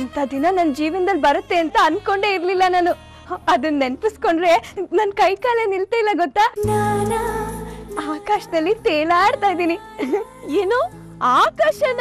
ಇಂಥ ದಿನ ನನ್ನ ಜೀವನದಲ್ಲಿ ಬರುತ್ತೆ ಅಂತ ಅನ್ಕೊಂಡೇ ಇರ್ಲಿಲ್ಲ ನಾನು ಅದನ್ನ ನೆನ್ಪಿಸ್ಕೊಂಡ್ರೆ ನನ್ ಕೈ ಕಾಲೇ ನಿಲ್ತಾ ಇಲ್ಲ ಗೊತ್ತಾ ಆಕಾಶದಲ್ಲಿ ತೇಲಾಡ್ತಾ ಇದ್ದೀನಿ ಏನು ಆಕಾಶನ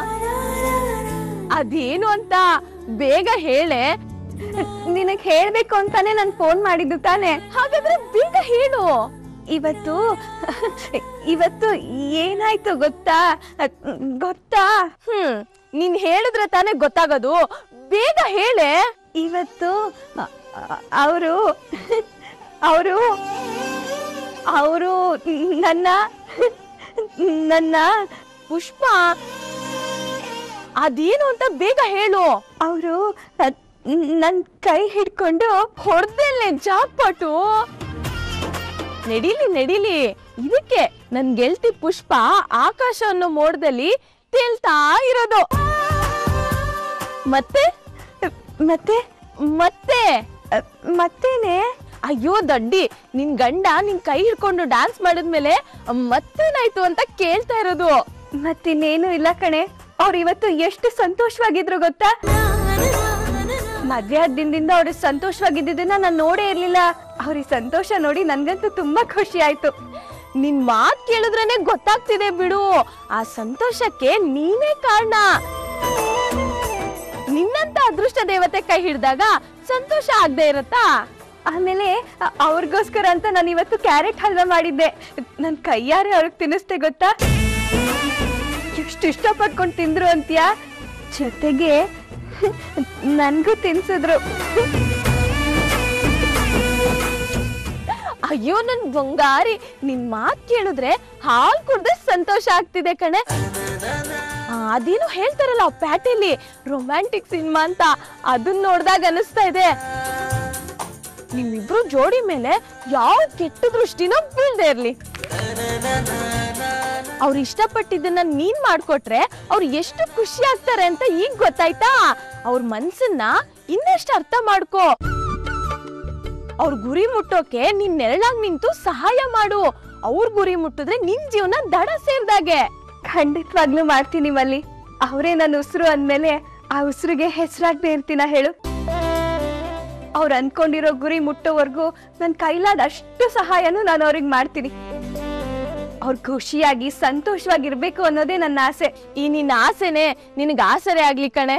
ಅದೇನು ಅಂತ ಬೇಗ ಹೇಳೆ ನಿನಗ್ ಹೇಳ್ಬೇಕು ಅಂತಾನೆ ನಾನು ಫೋನ್ ಮಾಡಿದ್ದು ತಾನೆ ಹಾಗಾದ್ರೆ ಬೇಗ ಹೇಳು ಇವತ್ತು ಇವತ್ತು ಏನಾಯ್ತು ಗೊತ್ತಾ ಗೊತ್ತಾ ಹ್ಮ್ ನೀನ್ ಹೇಳಿದ್ರೆ ತಾನೇ ಗೊತ್ತಾಗೋದು ಬೇಗ ಹೇಳೆ ಇವತ್ತು ಅವರು ಅವರು ಅವರು ನನ್ನ ನನ್ನ ಪುಷ್ಪ ಅದೇನು ಅಂತ ಬೇಗ ಹೇಳು ಅವರು ನನ್ ಕೈ ಹಿಡ್ಕೊಂಡು ಹೊಡೆದಲ್ಲೇ ಜಾಕ್ಪಾಟು ನಡೀಲಿ ನಡೀಲಿ ಇದಕ್ಕೆ ನನ್ ಗೆಲ್ತಿ ಪುಷ್ಪ ಆಕಾಶ ಅನ್ನೋ ಮೋಡದಲ್ಲಿ ತೇಲ್ತಾ ಇರೋದು ಮತ್ತೆ ಮತ್ತೆ ಮತ್ತೆ ಮತ್ತೇನೆ ಅಯ್ಯೋ ದಡ್ಡಿ ನಿನ್ ಗಂಡ ನಿನ್ ಕೈ ಹಿಡ್ಕೊಂಡು ಡ್ಯಾನ್ಸ್ ಮಾಡಿದ್ಮೇಲೆ ಮತ್ತೇನಾಯ್ತು ಅಂತ ಕೇಳ್ತಾ ಇರೋದು ಮತ್ತಿನ್ನೇನು ಇಲ್ಲ ಕಣೆ ಅವ್ರು ಇವತ್ತು ಎಷ್ಟು ಸಂತೋಷವಾಗಿದ್ರು ಗೊತ್ತಾ ಮದ್ವೆ ಆದ ದಿನದಿಂದ ಅವ್ರು ಸಂತೋಷವಾಗಿದ್ದನ್ನ ನಾನು ನೋಡೇ ಇರ್ಲಿಲ್ಲ ಅವ್ರಿಗೆ ಸಂತೋಷ ನೋಡಿ ನನ್ಗಂತೂ ತುಂಬಾ ಖುಷಿ ಆಯ್ತು ನಿನ್ ಮಾತ್ ಕೇಳಿದ್ರೇನೆ ಗೊತ್ತಾಗ್ತಿದೆ ಬಿಡು ಆ ಸಂತೋಷಕ್ಕೆ ನೀನೇ ಕಾರಣ ನಿನ್ನಂತ ಅದೃಷ್ಟ ದೇವತೆ ಕೈ ಹಿಡ್ದಾಗ ಸಂತೋಷ ಆಗದೆ ಇರತ್ತಾ ಆಮೇಲೆ ಅ- ಅವ್ರಿಗೋಸ್ಕರ ಅಂತ ನಾನು ಇವತ್ತು ಕ್ಯಾರೆಟ್ ಹಲ್ವಾ ಮಾಡಿದ್ದೆ ನನ್ ಕೈಯಾರೆ ಅವ್ರಿಗೆ ತಿನ್ನಿಸ್ದೆ ಗೊತ್ತಾ ಎಷ್ಟು ಇಷ್ಟಪಟ್ಕೊಂಡು ತಿಂದ್ರು ಅಂತ್ಯಾ ಜೊತೆಗೆ ನನ್ಗೂ ತಿನ್ಸಿದ್ರು ಅಯ್ಯೋ ನನ್ ಬಂಗಾರಿ ನಿನ್ ಮಾತ್ ಕೇಳಿದ್ರೆ ಹಾಲ್ ಕುಡ್ದೆ ಸಂತೋಷ ಆಗ್ತಿದೆ ಕಣೆ ಆ, ಅದೇನೋ ಹೇಳ್ತಾರಲ್ಲ ಆ ಪ್ಯಾಟೆಲಿ ರೊಮ್ಯಾಂಟಿಕ್ ಸಿನಿಮಾ ಅಂತ ಅದನ್ನ ನೋಡ್ದಾಗ ಅನಿಸ್ತಾ ಇದೆ ನಿಮ್ಮಿಬ್ರು ಜೋಡಿ ಮೇಲೆ ಯಾವ ಕೆಟ್ಟ ದೃಷ್ಟಿನೋ ಬೀಳ್ದೆ ಇರ್ಲಿ ಅವ್ರು ಇಷ್ಟಪಟ್ಟಿದ್ದನ್ನ ನೀನ್ ಮಾಡ್ಕೊಟ್ರೆ ಅವ್ರು ಎಷ್ಟು ಖುಷಿ ಆಗ್ತಾರೆ ಅಂತ ಈಗ ಗೊತ್ತಾಯ್ತಾ ಅವ್ರ ಮನ್ಸನ್ನ ಇನ್ನಷ್ಟು ಅರ್ಥ ಮಾಡ್ಕೋ ಅವ್ರ ಗುರಿ ಮುಟ್ಟೋಕೆ ನೀನ್ ನೆರಳಾಗ್ ನಿಂತು ಸಹಾಯ ಮಾಡು ಅವ್ರ ಗುರಿ ಮುಟ್ಟಿದ್ರೆ ನಿನ್ ಜೀವನ ದಡ ಸೇರ್ದಾಗೆ ಖಂಡಿತವಾಗ್ಲೂ ಮಾಡ್ತೀನಿ ಮಲ್ಲಿ ಅವರೇ ನನ್ನ ಉಸಿರು ಅಂದ್ಮೇಲೆ ಆ ಉಸಿರಿಗೆ ಹೆಸರಾಗ್ದೇ ಇರ್ತೀನ ಹೇಳು ಅವ್ರು ಅನ್ಕೊಂಡಿರೋ ಗುರಿ ಮುಟ್ಟೋವರೆಗೂ ನನ್ನ ಕೈಲಾದ ಅಷ್ಟು ಸಹಾಯನೂ ನಾನು ಅವ್ರಿಗೆ ಮಾಡ್ತೀನಿ ಅವ್ರು ಖುಷಿಯಾಗಿ ಸಂತೋಷವಾಗಿರ್ಬೇಕು ಅನ್ನೋದೇ ನನ್ನ ಆಸೆ ಈ ನಿನ್ನ ಆಸೆನೆ ನಿನಗೆ ಆಸರೆ ಆಗ್ಲಿ ಕಣೆ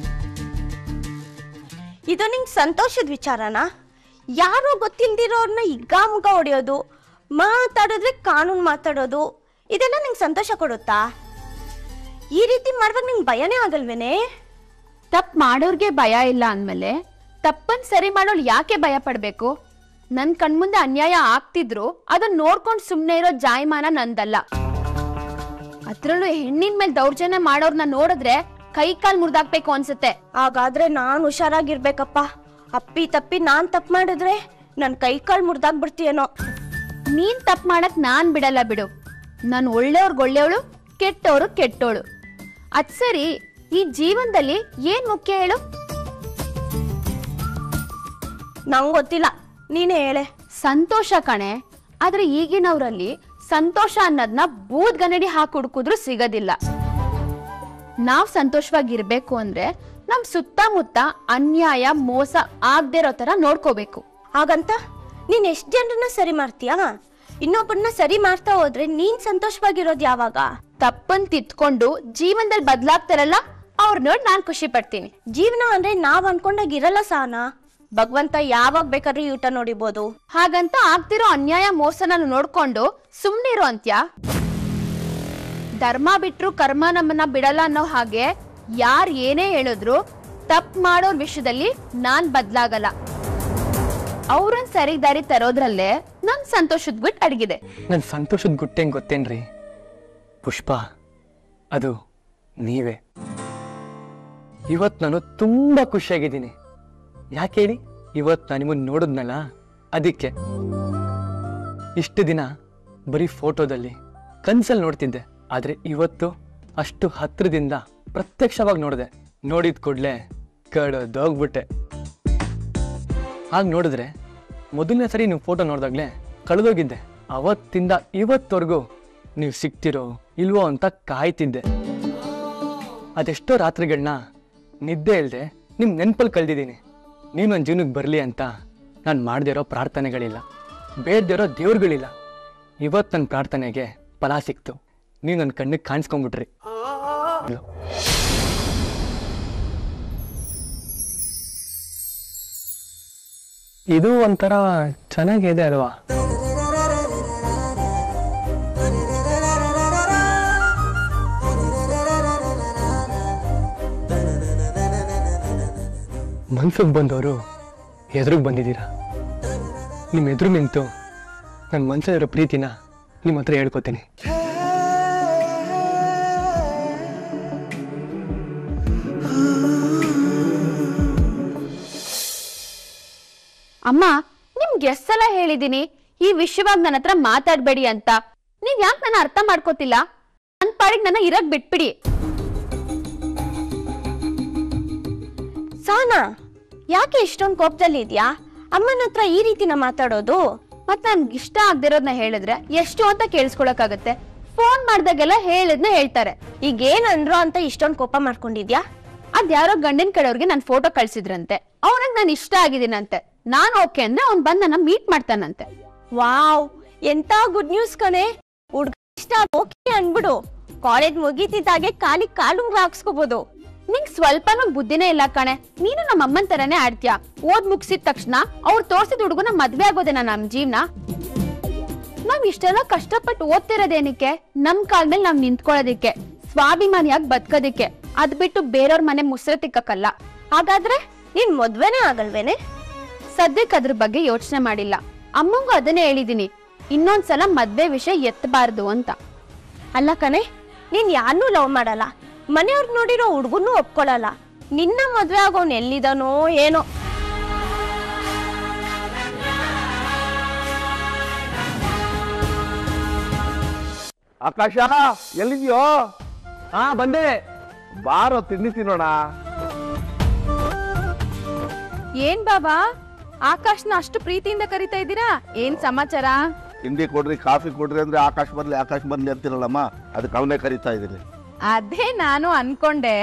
ಇದು ನಿಂಗೆ ಸಂತೋಷದ ವಿಚಾರನಾ ಯಾರೋ ಗೊತ್ತಿಲ್ದಿರೋರ್ನ ಹಿಗ್ಗಾಮುಗ ಹೊಡೆಯೋದು ಮಾತಾಡಿದ್ರೆ ಕಾನೂನು ಮಾತಾಡೋದು ಇದೆಲ್ಲ ನಿಂಗೆ ಸಂತೋಷ ಕೊಡುತ್ತಾ ಈ ರೀತಿ ಮಾಡುವಾಗ ನಿಂಗೆ ಭಯನೇ ಆಗಲ್ವೇನೆ ತಪ್ಪು ಮಾಡೋರ್ಗೆ ಭಯ ಇಲ್ಲ ಅಂದ್ಮೇಲೆ ತಪ್ಪನ್ ಸರಿ ಮಾಡೋಳು ಯಾಕೆ ಭಯ ಪಡ್ಬೇಕು ನನ್ ಕಣ್ಮುಂದೆ ಅನ್ಯಾಯ ಆಗ್ತಿದ್ರು ಅದನ್ನ ನೋಡ್ಕೊಂಡ್ ಸುಮ್ನೆ ಇರೋ ಜಾಯಮಾನ ನಂದಲ್ಲ ಅದ್ರಲ್ಲೂ ಹೆಣ್ಣಿನ ಮೇಲೆ ದೌರ್ಜನ್ಯ ಮಾಡೋರ್ನ ನೋಡಿದ್ರೆ ಕೈ ಕಾಲ್ ಮುರಿದಾಕ್ಬೇಕು ಅನ್ಸುತ್ತೆ ಹಾಗಾದ್ರೆ ನಾನು ಹುಷಾರಾಗಿರ್ಬೇಕಪ್ಪ ಅಪ್ಪಿ ತಪ್ಪಿ ನಾನ್ ತಪ್ಪು ಮಾಡಿದ್ರೆ ನನ್ನ ಕೈ ಕಾಲು ಮುರಿದಾಗ್ಬಿಡ್ತೀಯೇನೋ ನೀನ್ ತಪ್ಪು ಮಾಡಕ್ ನಾನ್ ಬಿಡಲ್ಲ ಬಿಡು ನಾನು ಒಳ್ಳೆಯವ್ರಿಗೆ ಒಳ್ಳೆಯವಳು ಕೆಟ್ಟವ್ರು ಕೆಟ್ಟೋಳು ಅದ್ ಸರಿ ಈ ಜೀವನದಲ್ಲಿ ಏನ್ ಮುಖ್ಯ ಹೇಳು ನಂಗೆ ಗೊತ್ತಿಲ್ಲ ನೀನೇ ಹೇಳೆ ಸಂತೋಷ ಕಣೆ ಆದ್ರೆ ಈಗಿನವ್ರಲ್ಲಿ ಸಂತೋಷ ಅನ್ನೋದನ್ನ ಬೂದ್ ಗನಡಿ ಹಾಕಿ ಹುಡುಕಿದ್ರು ಸಿಗೋದಿಲ್ಲ ನಾವ್ ಸಂತೋಷವಾಗಿರ್ಬೇಕು ಅಂದ್ರೆ ನಮ್ ಸುತ್ತಮುತ್ತ ಅನ್ಯಾಯ ಮೋಸ ಆಗ್ದೇ ಇರೋ ತರ ನೋಡ್ಕೋಬೇಕು ಹಾಗಂತ ನೀನ್ ಎಷ್ಟ್ ಜನರನ್ನ ಸರಿ ಮಾಡ್ತೀಯಾ ಇನ್ನೊಬ್ಬರನ್ನ ಸರಿ ಮಾಡ್ತಾ ಹೋದ್ರೆ ನೀನ್ ಸಂತೋಷವಾಗಿರೋದು ಯಾವಾಗ ತಪ್ಪನ್ ತಿತ್ಕೊಂಡು ಜೀವನದಲ್ಲಿ ಬದ್ಲಾಗ್ತಾರಲ್ಲ ಅವ್ರ ನೋಡಿ ನಾನ್ ಖುಷಿ ಪಡ್ತೀನಿ ಜೀವನ ಅಂದ್ರೆ ನಾವ್ ಅನ್ಕೊಂಡಾಗ ಇರಲ್ಲ ಸಾನ ಭಗವಂತ ಯಾವಾಗ ಬೇಕಾದ್ರೂ ಊಟ ನೋಡಿಬೋದು ಹಾಗಂತ ಆಗ್ತಿರೋ ಅನ್ಯಾಯ ಮೋಸನ ನೋಡ್ಕೊಂಡು ಸುಮ್ನಿರೋ ಅಂತ್ಯ ಧರ್ಮ ಬಿಟ್ರು ಕರ್ಮ ನಮ್ಮನ್ನ ಬಿಡಲ್ಲ ಅನ್ನೋ ಹಾಗೆ ಯಾರ್ ಏನೇ ಹೇಳಿದ್ರು ತಪ್ಪು ಮಾಡೋರ್ ವಿಷಯದಲ್ಲಿ ನಾನ್ ಬದ್ಲಾಗಲ್ಲ ಅವ್ರನ್ ಸರಿ ದಾರಿ ತರೋದ್ರಲ್ಲೇ ನನ್ ಸಂತೋಷದ ಬಿಟ್ಟು ಅಡಗಿದೆ ನನ್ನ ಸಂತೋಷದ ಗುಟ್ಟೆಂಗೆ ಗೊತ್ತೇನ್ರಿ ಪುಷ್ಪ ಅದು ನೀವೇ ಇವತ್ತು ನಾನು ತುಂಬ ಖುಷಿಯಾಗಿದ್ದೀನಿ ಯಾಕೆ ಹೇಳಿ ಇವತ್ತು ನಾನು ನಿಮ್ಮನ್ನು ನೋಡಿದ್ನಲ್ಲ ಅದಕ್ಕೆ ಇಷ್ಟು ದಿನ ಬರೀ ಫೋಟೋದಲ್ಲಿ ಕನ್ಸಲ್ಲಿ ನೋಡ್ತಿದ್ದೆ ಆದರೆ ಇವತ್ತು ಅಷ್ಟು ಹತ್ರದಿಂದ ಪ್ರತ್ಯಕ್ಷವಾಗಿ ನೋಡಿದೆ ನೋಡಿದ ಕೂಡಲೇ ಕಡದೋಗ್ಬಿಟ್ಟೆ ಹಾಗೆ ನೋಡಿದ್ರೆ ಮೊದಲನೇ ಸರಿ ನೀವು ಫೋಟೋ ನೋಡಿದಾಗಲೇ ಕಳೆದೋಗಿದ್ದೆ ಅವತ್ತಿಂದ ಇವತ್ತವರೆಗೂ ನೀವು ಸಿಗ್ತಿರೋ ಇಲ್ವೋ ಅಂತ ಕಾಯ್ತಿದ್ದೆ ಅದೆಷ್ಟೋ ರಾತ್ರಿಗಳನ್ನ ನಿದ್ದೆ ಇಲ್ಲದೆ ನಿಮ್ಮ ನೆನಪಲ್ಲಿ ಕಳೆದಿದ್ದೀನಿ ನೀವು ನನ್ನ ಜೀವನಕ್ಕೆ ಬರಲಿ ಅಂತ ನಾನು ಮಾಡದೇ ಇರೋ ಪ್ರಾರ್ಥನೆಗಳಿಲ್ಲ ಬೇಡದೇ ಇರೋ ದೇವ್ರುಗಳಿಲ್ಲ ಇವತ್ತು ನನ್ನ ಪ್ರಾರ್ಥನೆಗೆ ಫಲ ಸಿಕ್ತು ನೀವು ನನ್ನ ಕಣ್ಣಿಗೆ ಕಾಣಿಸ್ಕೊಂಡ್ಬಿಟ್ರಿ ಇದು ಒಂಥರ ಚೆನ್ನಾಗಿದೆ ಅಲ್ವಾ ಮನ್ಸಿಗೆ ಬಂದವರು ಎದುರಿಗೆ ಬಂದಿದ್ದೀರಾ ನಿಮ್ಮ ಎದುರು ನಿಂತು ನನ್ನ ಮನಸ್ಸಲ್ಲಿರೋ ಪ್ರೀತಿನ ನಿಮ್ಮ ಹತ್ರ ಹೇಳ್ಕೊತೀನಿ ಅಮ್ಮ ನಿಮ್ಗೆ ಎಷ್ಟ್ ಸಲ ಹೇಳಿದೀನಿ ಈ ವಿಷಯವಾಗಿ ನನ್ನ ಹತ್ರ ಮಾತಾಡ್ಬೇಡಿ ಅಂತ ನೀವ್ ಯಾಕೆ ನನ್ನ ಅರ್ಥ ಮಾಡ್ಕೋತಿಲ್ಲ ನನ್ ಪಾಡಿಗೆ ನನ್ನ ಇರಕ್ ಬಿಟ್ಬಿಡಿ ಸಾನಾ ಯಾಕೆ ಇಷ್ಟೊಂದು ಕೋಪದಲ್ಲಿ ಇದೆಯಾ ಅಮ್ಮನ ಹತ್ರ ಈ ರೀತಿನ ಮಾತಾಡೋದು ಮತ್ ನನ್ಗೆ ಇಷ್ಟ ಆಗ್ದಿರೋದ್ನ ಹೇಳಿದ್ರೆ ಎಷ್ಟು ಅಂತ ಕೇಳಿಸ್ಕೊಳಕಾಗತ್ತೆ ಫೋನ್ ಮಾಡ್ದಾಗೆಲ್ಲ ಹೇಳಿದ್ನ ಹೇಳ್ತಾರೆ ಈಗ ಏನಂದ್ರು ಅಂತ ಇಷ್ಟೊಂದು ಕೋಪ ಮಾಡ್ಕೊಂಡಿದ್ಯಾ ಅದ್ ಯಾರೋ ಗಂಡಿನ ಕಡೆಯವ್ರಿಗೆ ನನ್ ಫೋಟೋ ಕಳ್ಸಿದ್ರಂತೆ ಅವನಿಗೆ ನಾನು ಇಷ್ಟ ಆಗಿದ್ದೀನಂತೆ ನಾನ್ ಓಕೆ ಅಂದ್ರೆ ಅವ್ನ್ ಬಂದ್ ನನ್ನ ಮೀಟ್ ಮಾಡ್ತಾನಂತೆ ವಾವ್ ಎಂತ ಗುಡ್ ನ್ಯೂಸ್ ಕಣೆ ಹುಡ್ಗ ಇಷ್ಟ ಓಕೆ ಅನ್ಬಿಡು ಕಾಲೇಜ್ ಮುಗೀತಿದ್ದಾಗೆ ಕಾಲಿ ಕಾಲುಂಗ್ರ ಹಾಕ್ಸ್ಕೋಬಹುದು ನಿಂಗ್ ಸ್ವಲ್ಪನೂ ಬುದ್ಧಿನೇ ಇಲ್ಲ ಕಣೆ ನೀನು ನಮ್ಮ ಅಮ್ಮನ್ ತರನೇ ಆಡ್ತೀಯ ಓದ್ ಮುಗಿಸಿದ ತಕ್ಷಣ ಅವ್ರು ತೋರ್ಸಿದ ಹುಡುಗನ ಮದ್ವೆ ಆಗೋದೇನ ನಮ್ ಜೀವನ ನಾವ್ ಇಷ್ಟೆಲ್ಲ ಕಷ್ಟಪಟ್ಟು ಓದ್ತಿರೋದೇನಕ್ಕೆ ನಮ್ ಕಾಲ್ ಮೇಲೆ ನಾವ್ ನಿಂತ್ಕೊಳ್ಳೋದಿಕ್ಕೆ ಸ್ವಾಭಿಮಾನಿಯಾಗಿ ಬದುಕೋದಿಕ್ಕೆ ಅದ್ ಬಿಟ್ಟು ಬೇರೆಯವ್ರ ಮನೆ ಮುಸ್ರೆ ತಿಕ್ಕಕ್ಕಲ್ಲ ಹಾಗಾದ್ರೆ ನೀನ್ ಮದ್ವೆನೇ ಆಗಲ್ವೇನೆ ಸದ್ಯಕ್ಕೆ ಅದ್ರ ಬಗ್ಗೆ ಯೋಚನೆ ಮಾಡಿಲ್ಲ ಅಮ್ಮಂಗೂ ಅದನ್ನೇ ಹೇಳಿದೀನಿ ಇನ್ನೊಂದ್ಸಲ ಮದ್ವೆ ವಿಷಯ ಎತ್ತಬಾರ್ದು ಅಂತ ಅಲ್ಲ ಕಣೆ ನೀನ್ ಯಾರನ್ನೂ ಲವ್ ಮಾಡಲ್ಲ ಮನೆಯವ್ರು ನೋಡಿರೋ ಹುಡ್ಗನ್ನೂ ಒಪ್ಕೊಳಲ್ಲ ನಿನ್ನ ಮದ್ವೆ ಆಗೋನ್ ಎಲ್ಲಿದಾನೋ ಏನೋ ಆಕಾಶ ಎಲ್ಲಿದ್ಯೋ ಹಾ ಬಂದೆ ಬಾರೋ ತಿಂಡಿ ತಿನ್ನೋಣ ಏನ್ ಬಾಬಾ ಆಕಾಶ್ನ ಅಷ್ಟು ಪ್ರೀತಿಯಿಂದ ಕರಿತಾ ಇದ್ದೀರಾ ಏನ್ ಸಮಾಚಾರ ತಿಂಡಿ ಕೊಡ್ರಿ ಕಾಫಿ ಕೊಡ್ರಿ ಅಂದ್ರೆ ಆಕಾಶ ಬರ್ಲಿ ಆಕಾಶ ಬರ್ಲಿ ಅಂತಿರಲ್ಲಮ್ಮ ಅದಕ್ಕೆ ಅವನೇ ಕರಿತಾ ಇದ್ದೀನಿ ಅದೇ ನಾನು ಅನ್ಕೊಂಡೆ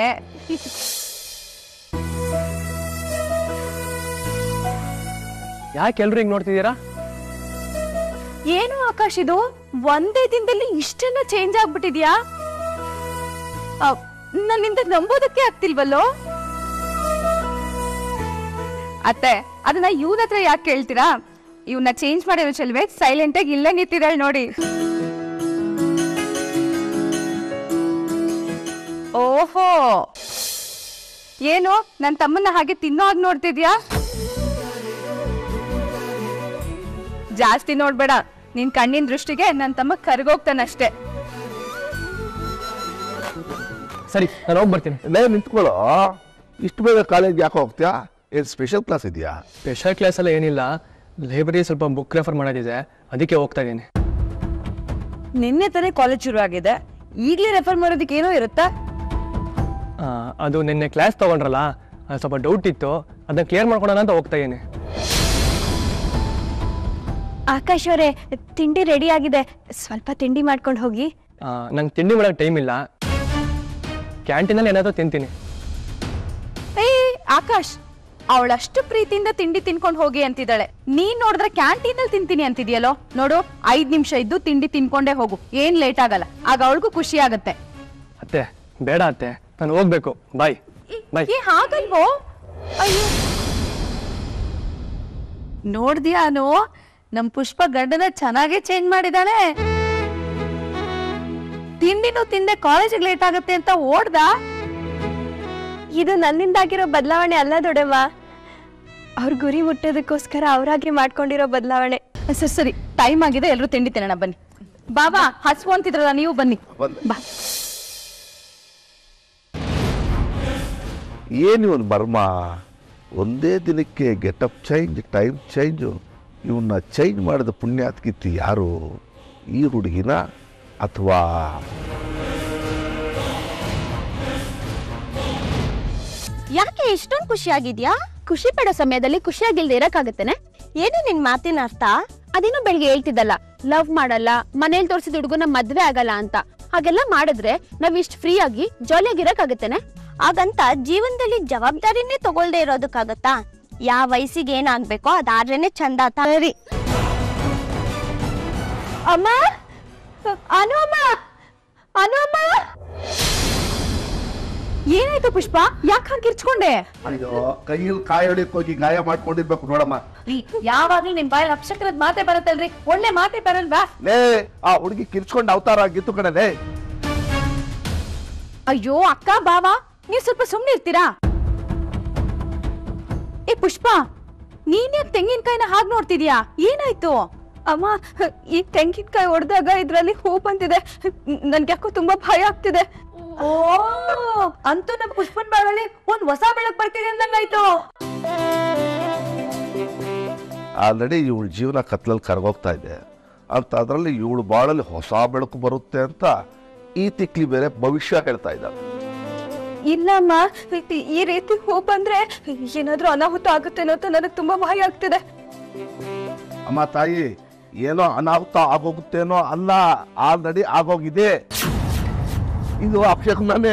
ಯಾಕೆ ಎಲ್ರು ಹಿಂಗೆ ನೋಡ್ತಿದ್ದೀರಾ ಏನು ಆಕಾಶ್ ಇದು ಒಂದೇ ದಿನದಲ್ಲಿ ಇಷ್ಟೆಲ್ಲ ಚೇಂಜ್ ಆಗ್ಬಿಟ್ಟಿದ್ಯಾ ಅ, ನನ್ನಿಂದ ನಂಬೋದಕ್ಕೆ ಆಗ್ತಿಲ್ವಲ್ಲೋ ಅತ್ತೆ ಅದನ್ನ ಇವನ ಹತ್ರ ಯಾಕೆ ಕೇಳ್ತೀರಾ ಇವನ್ನ ಚೇಂಜ್ ಮಾಡಿರೋ ಚೆಲ್ವೆ ಸೈಲೆಂಟ್ ಆಗಿ ಇಲ್ಲೇ ನಿಂತಿದ್ದಾಳೆ ನೋಡಿ ಓಹೋ ಏನು ನನ್ನ ತಮ್ಮನ್ನ ಹಾಗೆ ತಿನ್ನೋ ಹಾಗೆ ನೋಡ್ತಿದ್ಯಾ ಜಾಸ್ತಿ ನೋಡ್ಬೇಡ ನಿನ್ ಕಣ್ಣಿನ ದೃಷ್ಟಿಗೆ ನನ್ನ ತಮ್ಮ ಕರ್ಗೋಗ್ತಾನಷ್ಟೇ ಸರಿ ನಾನು ಹೋಗಿ ಬರ್ತೀನಿ ಲೇ ನಿಂತ್ಕೊಳ್ಳೋ ಇಷ್ಟು ಬೇಗ ಕಾಲೇಜ್ ಯಾಕೆ ಹೋಗ್ತೀಯಾ ಏನು ಸ್ಪೆಷಲ್ ಕ್ಲಾಸ್ ಇದೆಯಾ ಸ್ಪೆಷಲ್ ಕ್ಲಾಸ್ ಎಲ್ಲ ಏನಿಲ್ಲ ಲೈಬ್ರರಿ ಸ್ವಲ್ಪ ಬುಕ್ ರೆಫರ್ ಮಾಡೋದಿದೆ ಅದಕ್ಕೆ ಹೋಗ್ತಾ ಇದ್ದೀನಿ ನಿನ್ನೆ ತಾನೇ ಕಾಲೇಜ್ ಶುರು ಆಗಿದೆ ಈಗಲೇ ರೆಫರ್ ಮಾಡೋದಕ್ಕೆ ಏನೋ ಇರುತ್ತಾ ಆ, ಅದು ನಿನ್ನೆ ಕ್ಲಾಸ್ ತೊಗೊಂಡ್ರಲ್ಲ ಅದು ಸ್ವಲ್ಪ ಡೌಟ್ ಇತ್ತು ಅದನ್ನ ಕ್ಲಿಯರ್ ಮಾಡ್ಕೊಳೋಣ ಅಂತ ಹೋಗ್ತಾ ಇದ್ದೀನಿ ಆಕಾಶ್ ಅವರೇ ತಿಂಡಿ ರೆಡಿ ಆಗಿದೆ ಸ್ವಲ್ಪ ತಿಂಡಿ ಮಾಡ್ಕೊಂಡು ಹೋಗಿ ನಂಗೆ ತಿಂಡಿ ಮಾಡೋಕ್ಕೆ ಟೈಮ್ ಇಲ್ಲ ಕ್ಯಾಂಟೀನಲ್ಲಿ ಏನಾದರೂ ತಿಂತೀನಿ ಏ ಆಕಾಶ್ ಅವಳಷ್ಟು ಪ್ರೀತಿಯಿಂದ ತಿಂಡಿ ತಿನ್ಕೊಂಡು ಹೋಗಿ ಅಂತಿದ್ದಾಳೆ ನೀನ್ ನೋಡಿದ್ರೆ ಕ್ಯಾಂಟೀನ್ ಅಲ್ಲಿ ತಿಂತೀನಿ ಅಂತಿದ್ಯಲ್ಲೋ ನೋಡು ಐದ್ ನಿಮಿಷ ಇದ್ದು ತಿಂಡಿ ತಿನ್ಕೊಂಡೇ ಹೋಗು ಏನ್ ಲೇಟ್ ಆಗಲ್ಲ ಆಗ ಅವಳಿಗೂ ಖುಷಿ ಆಗತ್ತೆ ಅತ್ತೆ ಬೇಡ ಅತ್ತೆ ನಾನು ಹೋಗ್ಬೇಕು ಬಾಯ್ ಬಾಯ್ ಏ ಹಾಗಲ್ವೋ ಅಯ್ಯೋ ನೋಡ್ದ್ಯಾನೋ ನಮ್ ಪುಷ್ಪ ಗಂಡನ ಚೆನ್ನಾಗೇ ಚೇಂಜ್ ಮಾಡಿದಾಳೆ ತಿಂಡಿನೂ ತಿಂದೆ ಕಾಲೇಜಿಗೆ ಲೇಟ್ ಆಗತ್ತೆ ಅಂತ ಓಡ್ದ ಇದು ನನ್ನಿಂದಾಗಿರೋ ಬದಲಾವಣೆ ಅಲ್ಲ ದೊಡ್ಡವ್ವ ಅವ್ರ ಗುರಿ ಮುಟ್ಟೋದಕ್ಕೋಸ್ಕರ ಅವರಾಗೆ ಮಾಡ್ಕೊಂಡಿರೋ ಬದಲಾವಣೆ ಸರಿ ಸರಿ ಟೈಮ್ ಆಗಿದೆ ಎಲ್ಲರೂ ತಿಂಡಿ ತಿನ್ನೋಣ ಬನ್ನಿ ಬಾಬಾ ಹಸ್ವು ಅಂತಿದ್ರಲ್ಲ ನೀವು ಬನ್ನಿ ಬಂದೆ. ಬಾ ಏನು ಇವನು ಬರ್ಮ ಒಂದೇ ದಿನಕ್ಕೆ ಗೆಟಪ್ ಚೇಂಜ್ ಟೈಮ್ ಚೇಂಜು ಇವನ್ನ ಚೇಂಜ್ ಮಾಡಿದ ಪುಣ್ಯಾತ್ಕಿತ್ತು ಯಾರು ಈ ಹುಡುಗಿನ ಅಥವಾ ಯಾಕೆ ಇಷ್ಟೊಂದು ಖುಷಿ ಆಗಿದ್ಯಾ ಖುಷಿ ಪಡೋ ಸಮಯದಲ್ಲಿ ಖುಷಿಯಾಗಿಲ್ದೆ ಇರಕ್ಕಾಗತ್ತೇನೆ ಏನು ನಿನ್ ಮಾತಿನ ಅರ್ಥ ಅದೇನೋ ಬೆಳಿಗ್ಗೆ ಹೇಳ್ತಿದ್ದಲ್ಲ ಲವ್ ಮಾಡಲ್ಲ ಮನೇಲಿ ತೋರಿಸಿದ ಹುಡುಗನ ಮದ್ವೆ ಆಗಲ್ಲ ಅಂತ ಹಾಗೆಲ್ಲ ಮಾಡಿದ್ರೆ ನಾವ್ ಇಷ್ಟ ಫ್ರೀ ಆಗಿ ಜಾಲಿಯಾಗಿ ಇರಕ್ಕಾಗತ್ತೇನೆ ಹಾಗಂತ ಜೀವನದಲ್ಲಿ ಜವಾಬ್ದಾರಿನೇ ತಗೊಳ್ದೇ ಇರೋದಕ್ಕಾಗತ್ತಾ ಯಾವ ವಯಸ್ಸಿಗೆ ಏನಾಗ್ಬೇಕೋ ಅದಾದ್ರೇನೆ ಚಂದ ತಾರಿ ಅಮ್ಮ ಅನು ಅಮ್ಮ ಅನು ಅಮ್ಮ ಏನಾಯ್ತು ಪುಷ್ಪ ಯಾಕೆ ಹಾಗೆ ಕಿರ್ಚ್ಕೊಂಡೆ ಅಯ್ಯೋ ಕೈಯಲ್ಲಿ ಕಾಯಿ ಹೊಡಿಯಕ್ ಹೋಗಿ ಗಾಯ ಮಾಡ್ಕೊಂಡಿರ್ಬೇಕು ನೋಡಮ್ಮ ಯಾವಾಗ್ಲೂ ನಿಮ್ ಬಾಯಲ್ಲಿ ಅಕ್ಷರದ್ ಮಾತೆ ಬರುತ್ತಲ್ರಿ ಒಳ್ಳೆ ಮಾತೆ ಬರಲ್ವಾ ಲೇ ಆ ಹುಡುಗಿ ಕಿರ್ಚ್ಕೊಂಡು ಅವತಾರ ಆಗಿತ್ತು ಕಣಲೇ ಅಯ್ಯೋ ಅಕ್ಕ ಬಾವ ನೀವ್ ಸ್ವಲ್ಪ ಸುಮ್ನೆ ಇರ್ತೀರಾ ಏ ಪುಷ್ಪ ನೀನ್ ಯಾಕೆ ತೆಂಗಿನಕಾಯಿನ ಹಾಗೆ ನೋಡ್ತಿದ್ಯಾ ಏನಾಯ್ತು ಅಮ್ಮ ಈ ತೆಂಗಿನಕಾಯಿ ಹೊಡೆದಾಗ ಇದ್ರಲ್ಲಿ ಹೂ ಬಂದಿದೆ ನನ್ಗೆ ಯಾಕೋ ತುಂಬಾ ಭಯ ಆಗ್ತಿದೆ ಓ ಅಂತೂ ನಮ್ ಪುಷ್ಪನ್ ಬಾಳಲ್ಲಿ ಒಂದ್ ಹೊಸ ಬೆಳಕ್ ಬರ್ತಿದೆ ಅಂದಂಗಾಯ್ತು ಆಲ್ರೆಡಿ ಇವಳ ಜೀವನ ಕತ್ಲಲ್ಲಿ ಕರ್ಗೋಗ್ತಾ ಇದೆ ಅಂತ ಅದರಲ್ಲಿ ಇವಳು ಬಾಳಲ್ಲಿ ಹೊಸ ಬೆಳಕು ಬರುತ್ತೆ ಅಂತ ಈ ತಿಕ್ಲಿ ಬೇರೆ ಭವಿಷ್ಯ ಹೇಳ್ತಾ ಇದ್ದಾಳೆ ಇಲ್ಲಮ್ಮ ಈ ರೀತಿ ಹೂ ಬಂದ್ರೆ ಏನಾದ್ರೂ ಅನಾಹುತ ಆಗುತ್ತೇನೋ ಅಂತ ನನಗೆ ತುಂಬಾ ಭಯ ಆಗ್ತಿದೆ ಅಮ್ಮ ತಾಯಿ ಏನೋ ಅನಾಹುತ ಆಗೋಗುತ್ತೇನೋ ಅಲ್ಲ ಆಲ್ರೆಡಿ ಆಗೋಗಿದೆ ಇದು ಅಪಶಕುನೇ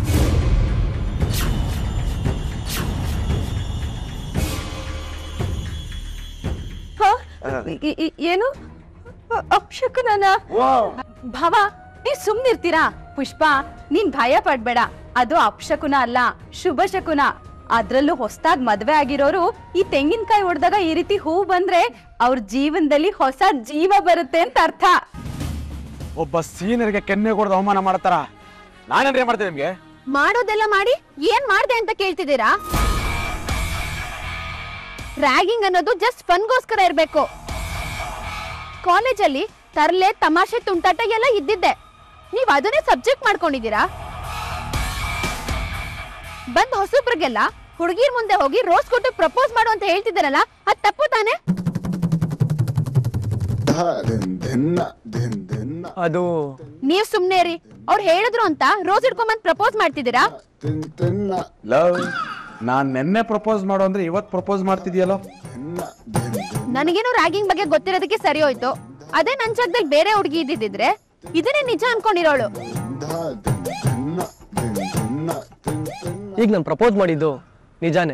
ಹ? ಈ- ಈ- ಏನು ಅಪ್ಶಕುನನ ಭವ ನೀವ್ ಸುಮ್ನಿರ್ತೀರಾ ಪುಷ್ಪ ನೀನ್ ಭಯ ಪಡ್ಬೇಡ ಅದು ಅಪ್ಶಕುನ ಅಲ್ಲ ಶುಭ ಶಕುನ ಅದ್ರಲ್ಲೂ ಹೊಸ್ದಾಗ್ ಮದ್ವೆ ಆಗಿರೋರು ಈ ತೆಂಗಿನಕಾಯಿ ಹೊಡೆದಾಗ ಈ ರೀತಿ ಹೂ ಬಂದ್ರೆ ಅವ್ರ ಜೀವನದಲ್ಲಿ ಹೊಸ ಜೀವ ಬರುತ್ತೆ ಅಂತ ಅರ್ಥ ಒಬ್ಬ ಸೀನಿಯರ್ಗೆ ಕೆನ್ನೆ ಕೊಡದು ಅವಮಾನ ಮಾಡ್ತಾರ ನಾನೇನ್ರಿ ಮಾಡ್ತೇನೆ ನಿಮ್ಗೆ ಮಾಡೋದೆಲ್ಲ ಮಾಡಿ ಏನ್ ಮಾಡ್ದೆ ಅಂತ ಕೇಳ್ತಿದ್ದೀರಾ ರ್ಯಾಗಿಂಗ್ ಅನ್ನೋದು ಜಸ್ಟ್ ಫನ್ಗೋಸ್ಕರ ಇರ್ಬೇಕು ಕಾಲೇಜಲ್ಲಿ ತರ್ಲೆ ತಮಾಷೆ ತುಂಟಾಟ ಎಲ್ಲ ಇದ್ದಿದ್ದೆ ನೀವ್ ಅದನ್ನೇ ಸಬ್ಜೆಕ್ಟ್ ಮಾಡ್ಕೊಂಡಿದ್ದೀರಾ ಬಂದ್ ಹೊಸಬ್ರಿಗೆಲ್ಲ ಹುಡುಗಿರ್ ಮುಂದೆ ಹೋಗಿ ರೋಸ್ ಕೊಟ್ಟು ಪ್ರಪೋಸ್ ಮಾಡು ಅಂತ ಹೇಳ್ತಿದ್ದಾರಲ್ಲ ಅದ್ ತಪ್ಪು ತಾನೆ ಅದು ನೀವ್ ಸುಮ್ನೆ ರೀ ಅವ್ರು ಹೇಳಿದ್ರು ಅಂತ ರೋಸ್ ಇಟ್ಕೊಂಬಂದ್ ಪ್ರಪೋಸ್ ಮಾಡ್ತಿದ್ದೀರಾ ಲವ್ ನಾನ್ ನೆನ್ನೆ ಪ್ರಪೋಸ್ ಮಾಡು ಅಂದ್ರೆ ಇವತ್ ಪ್ರಪೋಸ್ ಮಾಡ್ತಿದ್ಯಲ್ಲೋ ನನಗೇನು ರ್ಯಾಗಿಂಗ್ ಬಗ್ಗೆ ಗೊತ್ತಿರೋದಕ್ಕೆ ಸರಿ ಹೋಯ್ತು ಅದೇ ನನ್ ಜಾಗದಲ್ಲಿ ಬೇರೆ ಹುಡುಗಿ ಇದ್ದಿದ್ರೆ ಇದನ್ನೇ ನಿಜ ಅನ್ಕೊಂಡಿರೋಳು ಈಗ ನಾನು ಪ್ರಪೋಸ್ ಮಾಡಿದ್ದು ನಿಜಾನೇ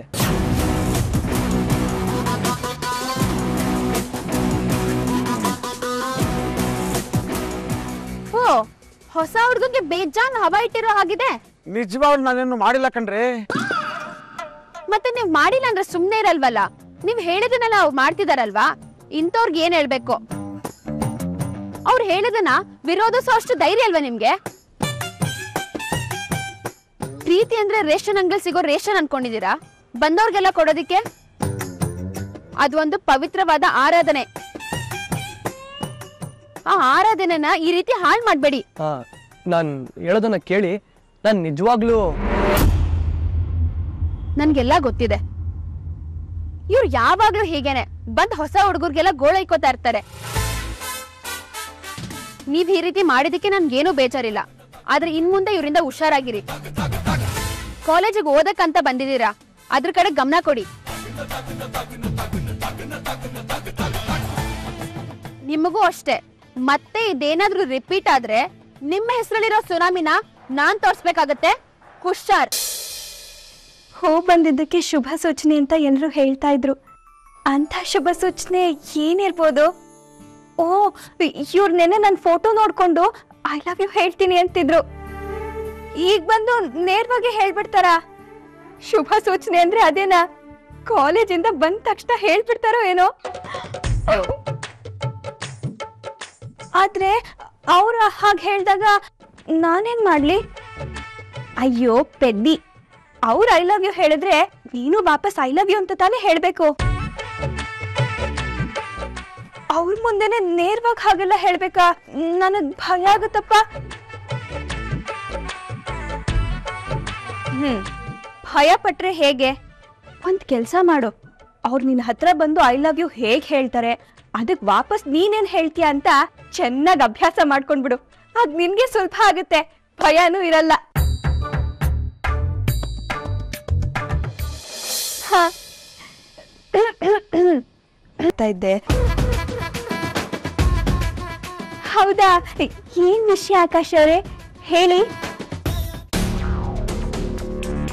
ಓ ಹೊಸ ಹುಡುಗಗೆ ಬೇಜಾನ್ ಹವಾ ಇಟ್ಟಿರೋ ಹಾಗಿದೆ ನಿಜವಾಗ್ಲು ನಾನೇನು ಮಾಡಿಲ್ಲ ಕಣ್ರಿ ಮತ್ತೆ ನೀವ್ ಮಾಡಿಲ್ಲ ಅಂದ್ರೆ ಸುಮ್ನೆ ಇರಲ್ವಲ್ಲ ನೀವ್ ಹೇಳಿದನ್ನೆಲ್ಲ ಅವ್ರು ಮಾಡ್ತಿದಾರಲ್ವಾ ಇಂಥವ್ರಿಗೆ ಏನ್ ಹೇಳ್ಬೇಕು ಅವ್ರು ಹೇಳಿದನ್ನ ವಿರೋಧಿಸೋ ಅಷ್ಟು ಧೈರ್ಯ ಅಲ್ವಾ ನಿಮ್ಗೆ ಪ್ರೀತಿ ಅಂದ್ರೆ ರೇಷನ್ ಅಂಗಡಿ ಸಿಗೋ ರೇಷನ್ ಅನ್ಕೊಂಡಿದೀರಾ ಬಂದವ್ರಿಗೆಲ್ಲ ಕೊಡೋದಿಕ್ಕೆ ಅದು ಒಂದು ಪವಿತ್ರವಾದ ಆರಾಧನೆ ಆ ಆರಾಧನೆನ ಈ ರೀತಿ ಹಾಳು ಮಾಡ್ಬೇಡಿ ಹಾಂ ನಾನು ಹೇಳೋದನ್ನ ಕೇಳಿ ನಾನು ನಿಜವಾಗ್ಲೂ ನನ್ಗೆಲ್ಲ ಗೊತ್ತಿದೆ ಇವ್ರು ಯಾವಾಗ್ಲೂ ಹೀಗೇನೆ ಬಂದ್ ಹೊಸ ಹುಡುಗರಿಗೆಲ್ಲ ಗೋಳೈಕೋತಾ ಇರ್ತಾರೆ ನೀವ್ ಈ ರೀತಿ ಮಾಡಿದಕ್ಕೆ ನನ್ಗೇನು ಬೇಜಾರಿಲ್ಲ ಆದ್ರೆ ಇನ್ ಮುಂದೆ ಇವರಿಂದ ಹುಷಾರಾಗಿರಿ ಕಾಲೇಜಿಗೆ ಓದಕ್ಕಂತ ಬಂದಿದ್ದೀರಾ ಅದ್ರ ಕಡೆ ಗಮನ ಕೊಡಿ ನಿಮಗೂ ಅಷ್ಟೇ ಮತ್ತೆ ಇದೇನಾದ್ರೂ ರಿಪೀಟ್ ಆದ್ರೆ ನಿಮ್ಮ ಹೆಸರಲ್ಲಿರೋ ಸುನಾಮಿನ ನಾನ್ ತೋರ್ಸ್ಬೇಕಾಗತ್ತೆ ಹುಷಾರ್ ಹೂ ಬಂದಿದ್ದಕ್ಕೆ ಶುಭ ಸೂಚನೆ ಅಂತ ಎಲ್ಲರೂ ಹೇಳ್ತಾ ಇದ್ರು ಅಂತ ಶುಭ ಸೂಚನೆ ಏನಿರ್ಬೋದು ಓ ಇವ್ರ ನೆನೆ ನನ್ನ ಫೋಟೋ ನೋಡ್ಕೊಂಡು ಐ ಲವ್ ಯು ಹೇಳ್ತೀನಿ ಅಂತಿದ್ರು ಈಗ ಬಂದು ನೇರವಾಗಿ ಹೇಳ್ಬಿಡ್ತಾರ ಶುಭ ಸೂಚನೆ ಅಂದ್ರೆ ಅದೇನಾ ಕಾಲೇಜಿಂದ ಬಂದ ತಕ್ಷಣ ಹೇಳ್ಬಿಡ್ತಾರೋ ಏನೋ ಆದ್ರೆ ಅವ್ರ ಹಾಗೆ ಹೇಳ್ದಾಗ ನಾನೇನ್ ಮಾಡ್ಲಿ ಅಯ್ಯೋ ಪೆದ್ದಿ ಅವ್ರು ಐ ಲವ್ ಯು ಹೇಳಿದ್ರೆ ನೀನು ವಾಪಸ್ ಐ ಲವ್ ಯು ಅಂತ ತಾನೇ ಹೇಳ್ಬೇಕು ಅವ್ರ ಮುಂದೆನೆ ನೇರವಾಗಿ ಹಾಗೆಲ್ಲ ಹೇಳ್ಬೇಕಾ ನನಗ್ ಭಯ ಆಗುತ್ತಪ್ಪ ಹ್ಮ್ ಭಯ ಪಟ್ರೆ ಹೇಗೆ ಒಂದ್ ಕೆಲ್ಸ ಮಾಡು ಅವ್ರು ನಿನ್ನ ಹತ್ರ ಬಂದು ಐ ಲವ್ ಯು ಹೇಗ್ ಹೇಳ್ತಾರೆ ಅದಕ್ ವಾಪಸ್ ನೀನೇನ್ ಹೇಳ್ತೀಯ ಅಂತ ಚೆನ್ನಾಗಿ ಅಭ್ಯಾಸ ಮಾಡ್ಕೊಂಡ್ಬಿಡು ಆಗ ನಿನ್ಗೆ ಸ್ವಲ್ಪ ಆಗುತ್ತೆ ಭಯನೂ ಇರಲ್ಲ ಹ. ಹೇಳ್ತಾ ಇದ್ದೆ ಹೌದಾ ಏನ್ ವಿಷಯ ಆಕಾಶ್ ಅವರೇ ಹೇಳಿ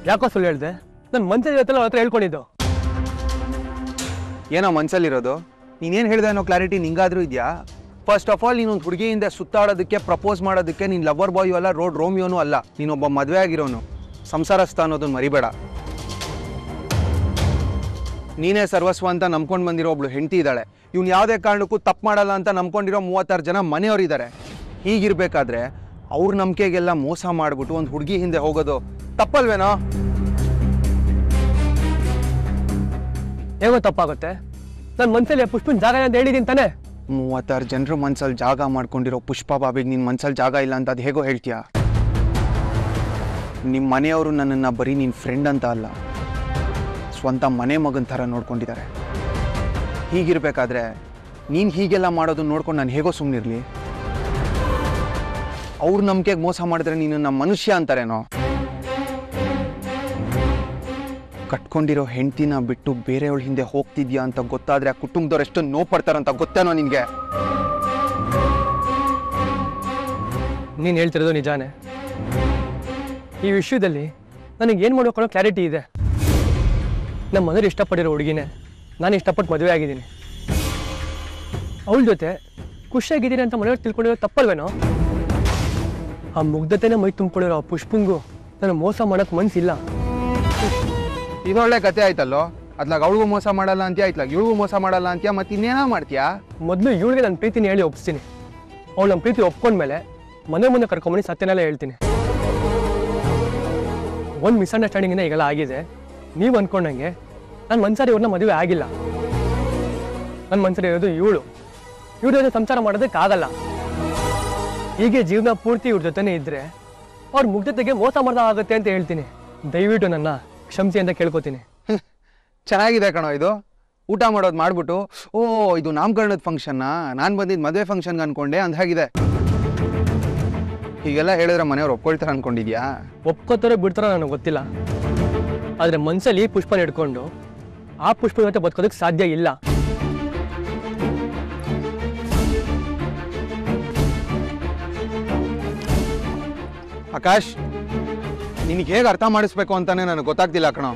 ಯಾಕೋ ಸುಳ್ಳು ಹೇಳ್ದೆ ನನ್ನ ಮನ್ಸಲ್ಲಿ ಇವತ್ತೆಲ್ಲ ಅವ್ರ ಹತ್ರ ಹೇಳ್ಕೊಂಡಿದ್ದು ಏನೋ ಮನ್ಸಲ್ಲಿರೋದು ನೀನೇನು ಹೇಳಿದೆ ಅನ್ನೋ ಕ್ಲಾರಿಟಿ ನಿಂಗಾದ್ರೂ ಇದೆಯಾ ಫಸ್ಟ್ ಆಫ್ ಆಲ್ ನೀನೊಂದು ಹುಡುಗಿಯಿಂದ ಸುತ್ತಾಡೋದಕ್ಕೆ ಪ್ರಪೋಸ್ ಮಾಡೋದಕ್ಕೆ ನೀನು ಲವರ್ ಬಾಯು ಅಲ್ಲ ರೋಡ್ ರೋಮಿಯೋನು ಅಲ್ಲ ನೀನೊಬ್ಬ ಮದುವೆ ಆಗಿರೋನು ಸಂಸಾರಸ್ಥ ಅನ್ನೋದನ್ನ ಮರಿಬೇಡ ನೀನೇ ಸರ್ವಸ್ವ ಅಂತ ನಂಬ್ಕೊಂಡು ಬಂದಿರೋ ಒಬ್ಳು ಹೆಂಡತಿ ಇದ್ದಾಳೆ ಇವ್ನು ಯಾವುದೇ ಕಾರಣಕ್ಕೂ ತಪ್ಪು ಮಾಡಲ್ಲ ಅಂತ ನಂಬ್ಕೊಂಡಿರೋ ಮೂವತ್ತಾರು ಜನ ಮನೆಯವರಿದ್ದಾರೆ ಹೀಗಿರ್ಬೇಕಾದ್ರೆ ಅವ್ರ ನಂಬಿಕೆಗೆಲ್ಲ ಮೋಸ ಮಾಡಿಬಿಟ್ಟು ಒಂದು ಹುಡುಗಿ ಹಿಂದೆ ಹೋಗೋದು ತಪ್ಪಲ್ವೇನೋ ಹೇಗೋ ತಪ್ಪಾಗುತ್ತೆ ನನ್ನ ಮನ್ಸಲ್ಲಿ ಪುಷ್ಪನ್ ಜಾಗ ಅಂತ ಹೇಳಿದೀನಿ ತಾನೇ ಮೂವತ್ತಾರು ಜನರು ಮನ್ಸಲ್ಲಿ ಜಾಗ ಮಾಡ್ಕೊಂಡಿರೋ ಪುಷ್ಪ ಬಾಬಿಗೆ ನಿನ್ನ ಮನ್ಸಲ್ಲಿ ಜಾಗ ಇಲ್ಲ ಅಂತ ಅದು ಹೇಗೋ ಹೇಳ್ತೀಯಾ ನಿಮ್ಮ ಮನೆಯವರು ನನ್ನನ್ನು ಬರೀ ನಿನ್ನ ಫ್ರೆಂಡ್ ಅಂತ ಅಲ್ಲ ಸ್ವಂತ ಮನೆ ಮಗನ ಥರ ನೋಡ್ಕೊಂಡಿದ್ದಾರೆ ಹೀಗಿರ್ಬೇಕಾದ್ರೆ ನೀನು ಹೀಗೆಲ್ಲ ಮಾಡೋದನ್ನ ನೋಡ್ಕೊಂಡು ನಾನು ಹೇಗೋ ಸುಮ್ಮನಿರಲಿ ಅವ್ರ ನಂಬಿಕೆಗೆ ಮೋಸ ಮಾಡಿದ್ರೆ ನೀನು ನಮ್ಮ ಮನುಷ್ಯ ಅಂತಾರೇನೋ ಕಟ್ಕೊಂಡಿರೋ ಹೆಂಡ್ತಿನ ಬಿಟ್ಟು ಬೇರೆಯವಳ ಹಿಂದೆ ಹೋಗ್ತಿದ್ಯಾ ಅಂತ ಗೊತ್ತಾದ್ರೆ ಆ ಕುಟುಂಬದವ್ರು ಎಷ್ಟು ನೋವು ಪಡ್ತಾರಂತ ಗೊತ್ತೇನೋ ನಿನಗೆ ನೀನು ಹೇಳ್ತಿರೋದು ನಿಜಾನೇ ಈ ವಿಷಯದಲ್ಲಿ ನನಗೆ ಏನು ಮಾಡಬೇಕು ಅನ್ನೋ ಕ್ಲಾರಿಟಿ ಇದೆ ನಮ್ಮ ಮನೇಲಿ ಇಷ್ಟಪಟ್ಟಿರೋ ಹುಡುಗಿನೇ ನಾನು ಇಷ್ಟಪಟ್ಟು ಮದುವೆ ಆಗಿದ್ದೀನಿ ಅವಳ ಜೊತೆ ಖುಷಿಯಾಗಿದ್ದೀನಿ ಅಂತ ಮನೆಯವ್ರು ತಿಳ್ಕೊಂಡಿರೋ ತಪ್ಪಲ್ವೇನೋ ಆ ಮುಗ್ಧತೆನೇ ಮೈ ತುಂಬಿಕೊಂಡಿರೋ ಆ ಪುಷ್ಪಂಗೂ ನನಗೆ ಮೋಸ ಮಾಡೋಕ್ಕೆ ಮನಸ್ಸಿಲ್ಲ ಇದೊಳ್ಳೆ ಕತೆ ಆಯ್ತಲ್ಲೋ ಅದ್ಲಾಗ ಅವಳಿಗೂ ಮೋಸ ಮಾಡಲ್ಲ ಅಂತ್ಯಾ ಇತ್ಲಾಗ ಇವಳಿಗೂ ಮೋಸ ಮಾಡಲ್ಲ ಅಂತ್ಯಾ ಮತ್ತೆ ಇನ್ನೇನೋ ಮಾಡ್ತೀಯಾ ಮೊದಲು ಇವಳಿಗೆ ನನ್ನ ಪ್ರೀತಿನ ಹೇಳಿ ಒಪ್ಸ್ತೀನಿ ಅವಳು ನಮ್ಮ ಪ್ರೀತಿ ಒಪ್ಕೊಂಡ್ಮೇಲೆ ಮನೆ ಮುಂದೆ ಕರ್ಕೊಂಬಂದು ಸತ್ಯನೆಲ್ಲ ಹೇಳ್ತೀನಿ ಒಂದು ಮಿಸ್ಅಂಡರ್ಸ್ಟ್ಯಾಂಡಿಂಗಿಂದ ಈಗೆಲ್ಲ ಆಗಿದೆ ನೀವು ಅಂದ್ಕೊಂಡಂಗೆ ನನ್ನ ಮನ್ಸಾರಿ ಇವ್ರನ್ನ ಮದುವೆ ಆಗಿಲ್ಲ ನನ್ನ ಮನ್ಸಲ್ಲಿ ಇರೋದು ಇವಳು ಇವ್ರ ಜೊತೆ ಸಂಸಾರ ಮಾಡೋದಕ್ಕಾಗಲ್ಲ ಹೀಗೆ ಜೀವನ ಪೂರ್ತಿ ಇವ್ರ ಜೊತೆನೇ ಇದ್ದರೆ ಅವ್ರ ಮುಗ್ಧತೆಗೆ ಮೋಸ ಮಾಡ್ದಾಗುತ್ತೆ ಅಂತ ಹೇಳ್ತೀನಿ ದಯವಿಟ್ಟು ನನ್ನ ಕ್ಷಮಿಸಿ ಅಂತ ಕೇಳ್ಕೊತೀನಿ ಚೆನ್ನಾಗಿದೆ ಕಣೋ ಇದು ಊಟ ಮಾಡೋದು ಮಾಡ್ಬಿಟ್ಟು ಓ ಇದು ನಾಮಕರಣದ ಫಂಕ್ಷನ್ನಾ ನಾನು ಬಂದಿದ್ದು ಮದುವೆ ಫಂಕ್ಷನ್ಗೆ ಅನ್ಕೊಂಡೆ ಅಂದಾಗಿದೆ ಹೀಗೆಲ್ಲ ಹೇಳಿದ್ರೆ ಮನೆಯವ್ರು ಒಪ್ಕೊಳ್ತಾರೆ ಅನ್ಕೊಂಡಿದ್ಯಾ ಒಪ್ಕೋತಾರೋ ಬಿಡ್ತಾರೋ ನನಗೆ ಗೊತ್ತಿಲ್ಲ ಆದರೆ ಮನಸ್ಸಲ್ಲಿ ಪುಷ್ಪನ ಹಿಡ್ಕೊಂಡು ಆ ಪುಷ್ಪ ಜೊತೆ ಬದುಕೋದಕ್ಕೆ ಸಾಧ್ಯ ಇಲ್ಲ ಆಕಾಶ್ ನಿನಗೆ ಹೇಗೆ ಅರ್ಥ ಮಾಡಿಸ್ಬೇಕು ಅಂತಾನೆ ನನಗೆ ಗೊತ್ತಾಗ್ತಿಲ್ಲ ಕಣೋ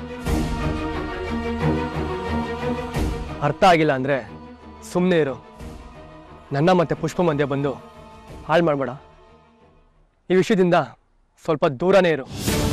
ಅರ್ಥ ಆಗಿಲ್ಲ ಅಂದರೆ ಸುಮ್ಮನೆ ಇರು ನನ್ನ ಮತ್ತೆ ಪುಷ್ಪ ಮಧ್ಯೆ ಬಂದು ಹಾಳು ಮಾಡಬೇಡ ಈ ವಿಷಯದಿಂದ ಸ್ವಲ್ಪ ದೂರನೇ ಇರು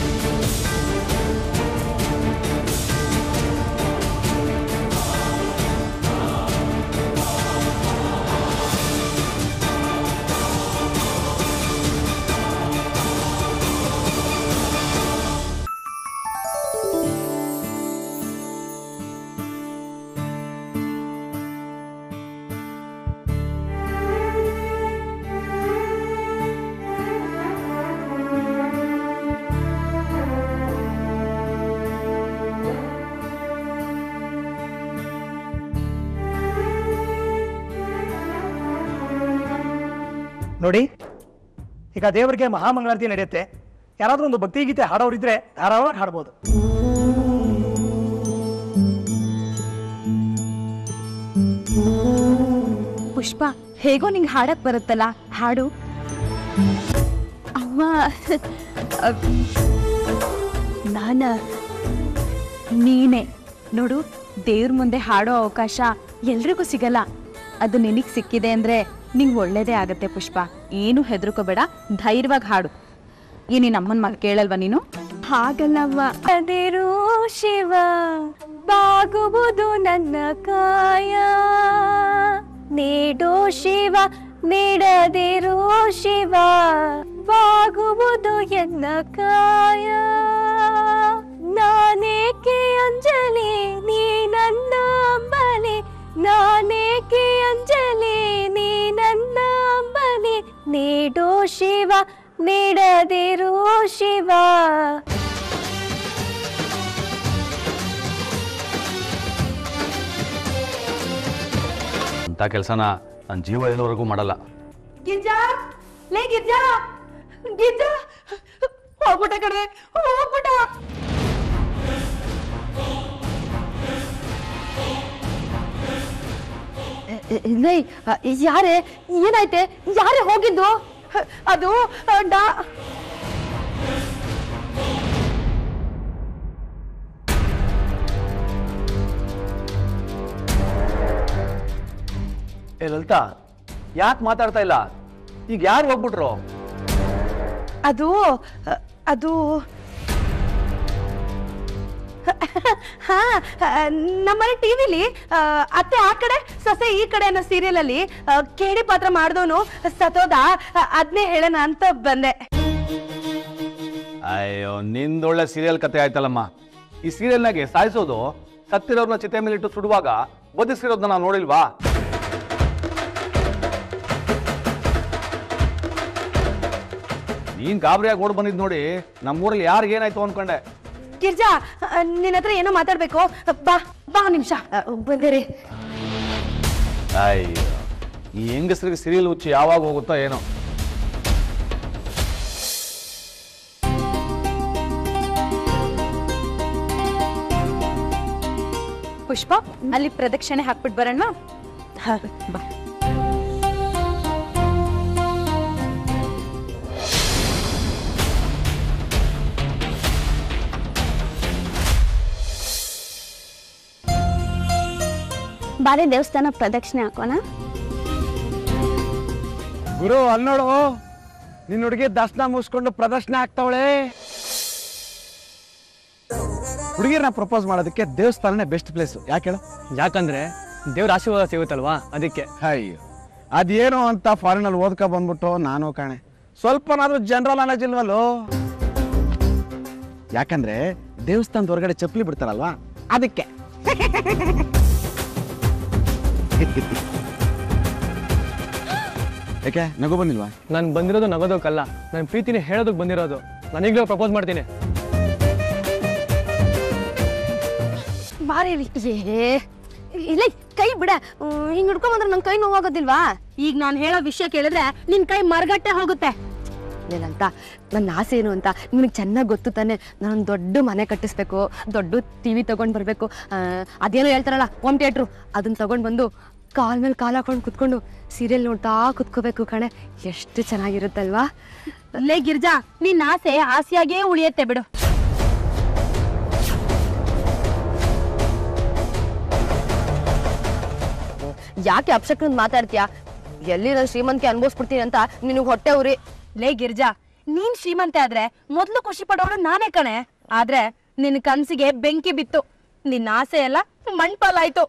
ನೋಡಿ ಈಗ ದೇವರಿಗೆ ಮಹಾಮಂಗಳಾರತಿ ನಡೆಯುತ್ತೆ ಯಾರಾದ್ರೂ ಒಂದು ಭಕ್ತಿಗೀತೆ ಹಾಡೋರಿದ್ರೆ ಧಾರಾವಾಹಿಯಾಗಿ ಹಾಡ್ಬೋದು ಪುಷ್ಪ ಹೇಗೋ ನಿಂಗೆ ಹಾಡಕ್ ಬರುತ್ತಲ್ಲ ಹಾಡು ಅಮ್ಮ ನಾನ ನೀನೆ ನೋಡು ದೇವ್ರ ಮುಂದೆ ಹಾಡೋ ಅವಕಾಶ ಎಲ್ರಿಗೂ ಸಿಗಲ್ಲ ಅದು ನಿನಗ್ ಸಿಕ್ಕಿದೆ ಅಂದ್ರೆ ನಿಂಗೆ ಒಳ್ಳೇದೇ ಆಗತ್ತೆ ಪುಷ್ಪ ಏನು ಹೆದರ್ಕೋಬೇಡ ಧೈರ್ಯವಾಗಿ ಹಾಡು ಈ ನೀನ್ ಅಮ್ಮನ ಮಗ ಕೇಳಲ್ವಾ ನೀನು ಹಾಗಲ್ಲವ್ವ ಅದಿರು ಶಿವ ಬಾಗುವುದು ನನ್ನ ಕಾಯ ನೀಡೋ ಶಿವ ನೀಡದಿರೋ ಶಿವ ಬಾಗುವುದು ಎನ್ನ ಕಾಯ ನಾನೇಕೆ ಅಂಜಲಿ ನೀ ನನ್ನ ಅಂಬಲಿ ನಾನೇಕೆ ಅಂಜಲಿ ನೀ ನನ್ನ ಅಂಬಲಿ ನೀಡೋ ಶಿವ ನೀಡದಿರೋ ಶಿವ ಅಂಥ ಕೆಲಸನ ನನ್ನ ಜೀವ ಇರೋವರೆಗೂ ಮಾಡಲ್ಲ ಗಿರ್ಜಾ ಲೇ ಗಿರ್ಜಾ ಗಿರ್ಜಾ ಹೋಗ್ಬಿಟ್ಟ ಕಡೆ ಹೋಗ್ಬಿಟ್ಟ ಲೇ ಯಾರೇ ಏನಾಯ್ತೆ ಯಾರೇ ಹೋಗಿದ್ದು ಅದು ಡಾ ಏ ಲಲಿತಾ ಯಾಕೆ ಮಾತಾಡ್ತಾ ಇಲ್ಲ ಈಗ ಯಾರು ಹೋಗ್ಬಿಟ್ರು ಅದು ಅ, ಅದು ಹಾ ನಮ್ಮನೆ ಟಿವಿಲಿ ಅತ್ತೆ ಆ ಕಡೆ ಸೊಸೆ ಈ ಕಡೆ ಅನ್ನೋ ಸೀರಿಯಲ್ ಅಲ್ಲಿ ಆ, ಕೇಡಿ ಪಾತ್ರ ಮಾಡಿದವನು ಸತೋದ ಅದನ್ನೇ ಹೇಳೋಣ ಅಂತ ಬಂದೆ ಅಯ್ಯೋ ನಿಂದೊಳ್ಳೆ ಸೀರಿಯಲ್ ಕತೆ ಆಯ್ತಲ್ಲಮ್ಮ ಈ ಸೀರಿಯಲ್ನಾಗೆ ಸಾಯಿಸೋದು ಸತ್ತಿರೋರ್ನ ಚಿತೆ ಮೇಲಿಟ್ಟು ಸುಡುವಾಗ ಬದುಕಿಸಿರೋದನ್ನ ನಾವು ನೋಡಿಲ್ವಾ ನೀನ್ ಗಾಬರಿಯಾಗಿ ಓಡ್ ಬಂದಿದ್ ನೋಡಿ ನಮ್ಮೂರಲ್ಲಿ ಯಾರಿಗೆ ಏನಾಯ್ತು ಅನ್ಕೊಂಡೆ ಗಿರ್ಜಾ ನಿನ್ನ ಹತ್ರ ಏನೋ ಮಾತಾಡ್ಬೇಕು ಬಾ ಬಾ ನಿಮಿಷ ಬಂದಿರಿ ಅಯ್ಯೋ ಈ ಹೆಂಗಸರಿಗೆ ಸೀರಿಯಲ್ ಹುಚ್ಚಿ ಯಾವಾಗ ಹೋಗುತ್ತೋ ಏನೋ ಪುಷ್ಪ ಅಲ್ಲಿ ಪ್ರದಕ್ಷಿಣೆ ಹಾಕ್ಬಿಟ್ಟು ಬರೋಣ ಬಾ ಬಾರಿ ದೇವಸ್ಥಾನ ಪ್ರದಕ್ಷಿಣೆ ಹಾಕೋಣ ಗುರು ಅಲ್ಲಿ ನೋಡು ನಿನ್ನ ಹುಡುಗಿ ದರ್ಶನ ಮುಗಿಸ್ಕೊಂಡು ಪ್ರದರ್ಶನ ಆಗ್ತಾವಳೆ ಹುಡುಗಿರನ್ನ ಪ್ರಪೋಸ್ ಮಾಡೋದಕ್ಕೆ ದೇವಸ್ಥಾನನೇ ಬೆಸ್ಟ್ ಪ್ಲೇಸ್ ಯಾಕೆ ಹೇಳು ಯಾಕಂದ್ರೆ ದೇವ್ರ ಆಶೀರ್ವಾದ ಸಿಗುತ್ತಲ್ವಾ ಅದಕ್ಕೆ ಅಯ್ಯೋ ಅದೇನೋ ಅಂತ ಫಾರಿನಲ್ಲಿ ಓದ್ಕೊ ಬಂದ್ಬಿಟ್ಟು ನಾನು ಕಾಣೆ ಸ್ವಲ್ಪನಾದ್ರೂ ಜನರಲ್ ನಾಲೆಜ್ ಇಲ್ವಲ್ಲೋ ಯಾಕಂದ್ರೆ ದೇವಸ್ಥಾನದ ಹೊರಗಡೆ ಚಪ್ಪಲಿ ಬಿಡ್ತಾರಲ್ವಾ ಅದಕ್ಕೆ ಯಾಕೆ ನಗು ಬಂದಿಲ್ವಾ ನಾನು ಬಂದಿರೋದು ನಗೋದಕ್ಕಲ್ಲ ನನ್ನ ಪ್ರೀತಿನ ಹೇಳೋದಕ್ಕೆ ಬಂದಿರೋದು ನನಈಗಲೂ ಪ್ರಪೋಸ್ ಮಾಡ್ತೀನಿ ಬಾರಿ ಏ ಇಲ್ಲ ಕೈ ಬಿಡ ಹಿಂಗ್ ಹಿಡ್ಕೊಂಬಂದ್ರೆ ನನ್ ಕೈ ನೋವಾಗೋದಿಲ್ವಾ ಈಗ ನಾನು ಹೇಳೋ ವಿಷಯ ಕೇಳಿದ್ರೆ ನಿನ್ ಕೈ ಮರಗಟ್ಟೆ ಹೋಗುತ್ತೆ ಏನಂತ ನನ್ನ ಆಸೆ ಏನು ಅಂತ ನಿನಗೆ ಚೆನ್ನಾಗಿ ಗೊತ್ತು ತಾನೆ ನಾನು ದೊಡ್ಡ ಮನೆ ಕಟ್ಟಿಸ್ಬೇಕು ದೊಡ್ಡ ಟಿ ವಿ ತೊಗೊಂಡು ಬರಬೇಕು ಅದೇನೋ ಹೇಳ್ತಾರಲ್ಲ ಹೋಮ್ ಥಿಯೇಟ್ರು ಅದನ್ನ ತೊಗೊಂಡು ಬಂದು ಕಾಲ್ ಮೇಲೆ ಕಾಲು ಹಾಕೊಂಡು ಕುತ್ಕೊಂಡು ಸೀರಿಯಲ್ ನೋಡ್ತಾ ಕುತ್ಕೋಬೇಕು ಕಣೆ ಎಷ್ಟು ಚೆನ್ನಾಗಿರುತ್ತಲ್ವಾ ಲೇ ಗಿರ್ಜಾ ನಿನ್ ಆಸೆ ಆಸೆಯಾಗೇ ಉಳಿಯತ್ತೆ ಬಿಡು ಯಾಕೆ ಅಪ್ಸಕ್ನಂದ್ ಮಾತಾಡ್ತೀಯಾ ಎಲ್ಲಿ ನಾನು ಶ್ರೀಮಂತಿಗೆ ಅನ್ಭವಿಸ್ಬಿಡ್ತೀನಿ ಅಂತ ನಿನಗೆ ಹೊಟ್ಟೆ ಉರಿ ಲೇ ಗಿರ್ಜಾ ನೀನ್ ಶ್ರೀಮಂತೆ ಆದ್ರೆ ಮೊದ್ಲು ಖುಷಿ ಪಡೋಳು ನಾನೇ ಕಣೆ ಆದ್ರೆ ನಿನ್ ಕನ್ಸಿಗೆ ಬೆಂಕಿ ಬಿತ್ತು ನಿನ್ನ ಆಸೆ ಎಲ್ಲ ಮಣ್ಪಾಲಾಯ್ತು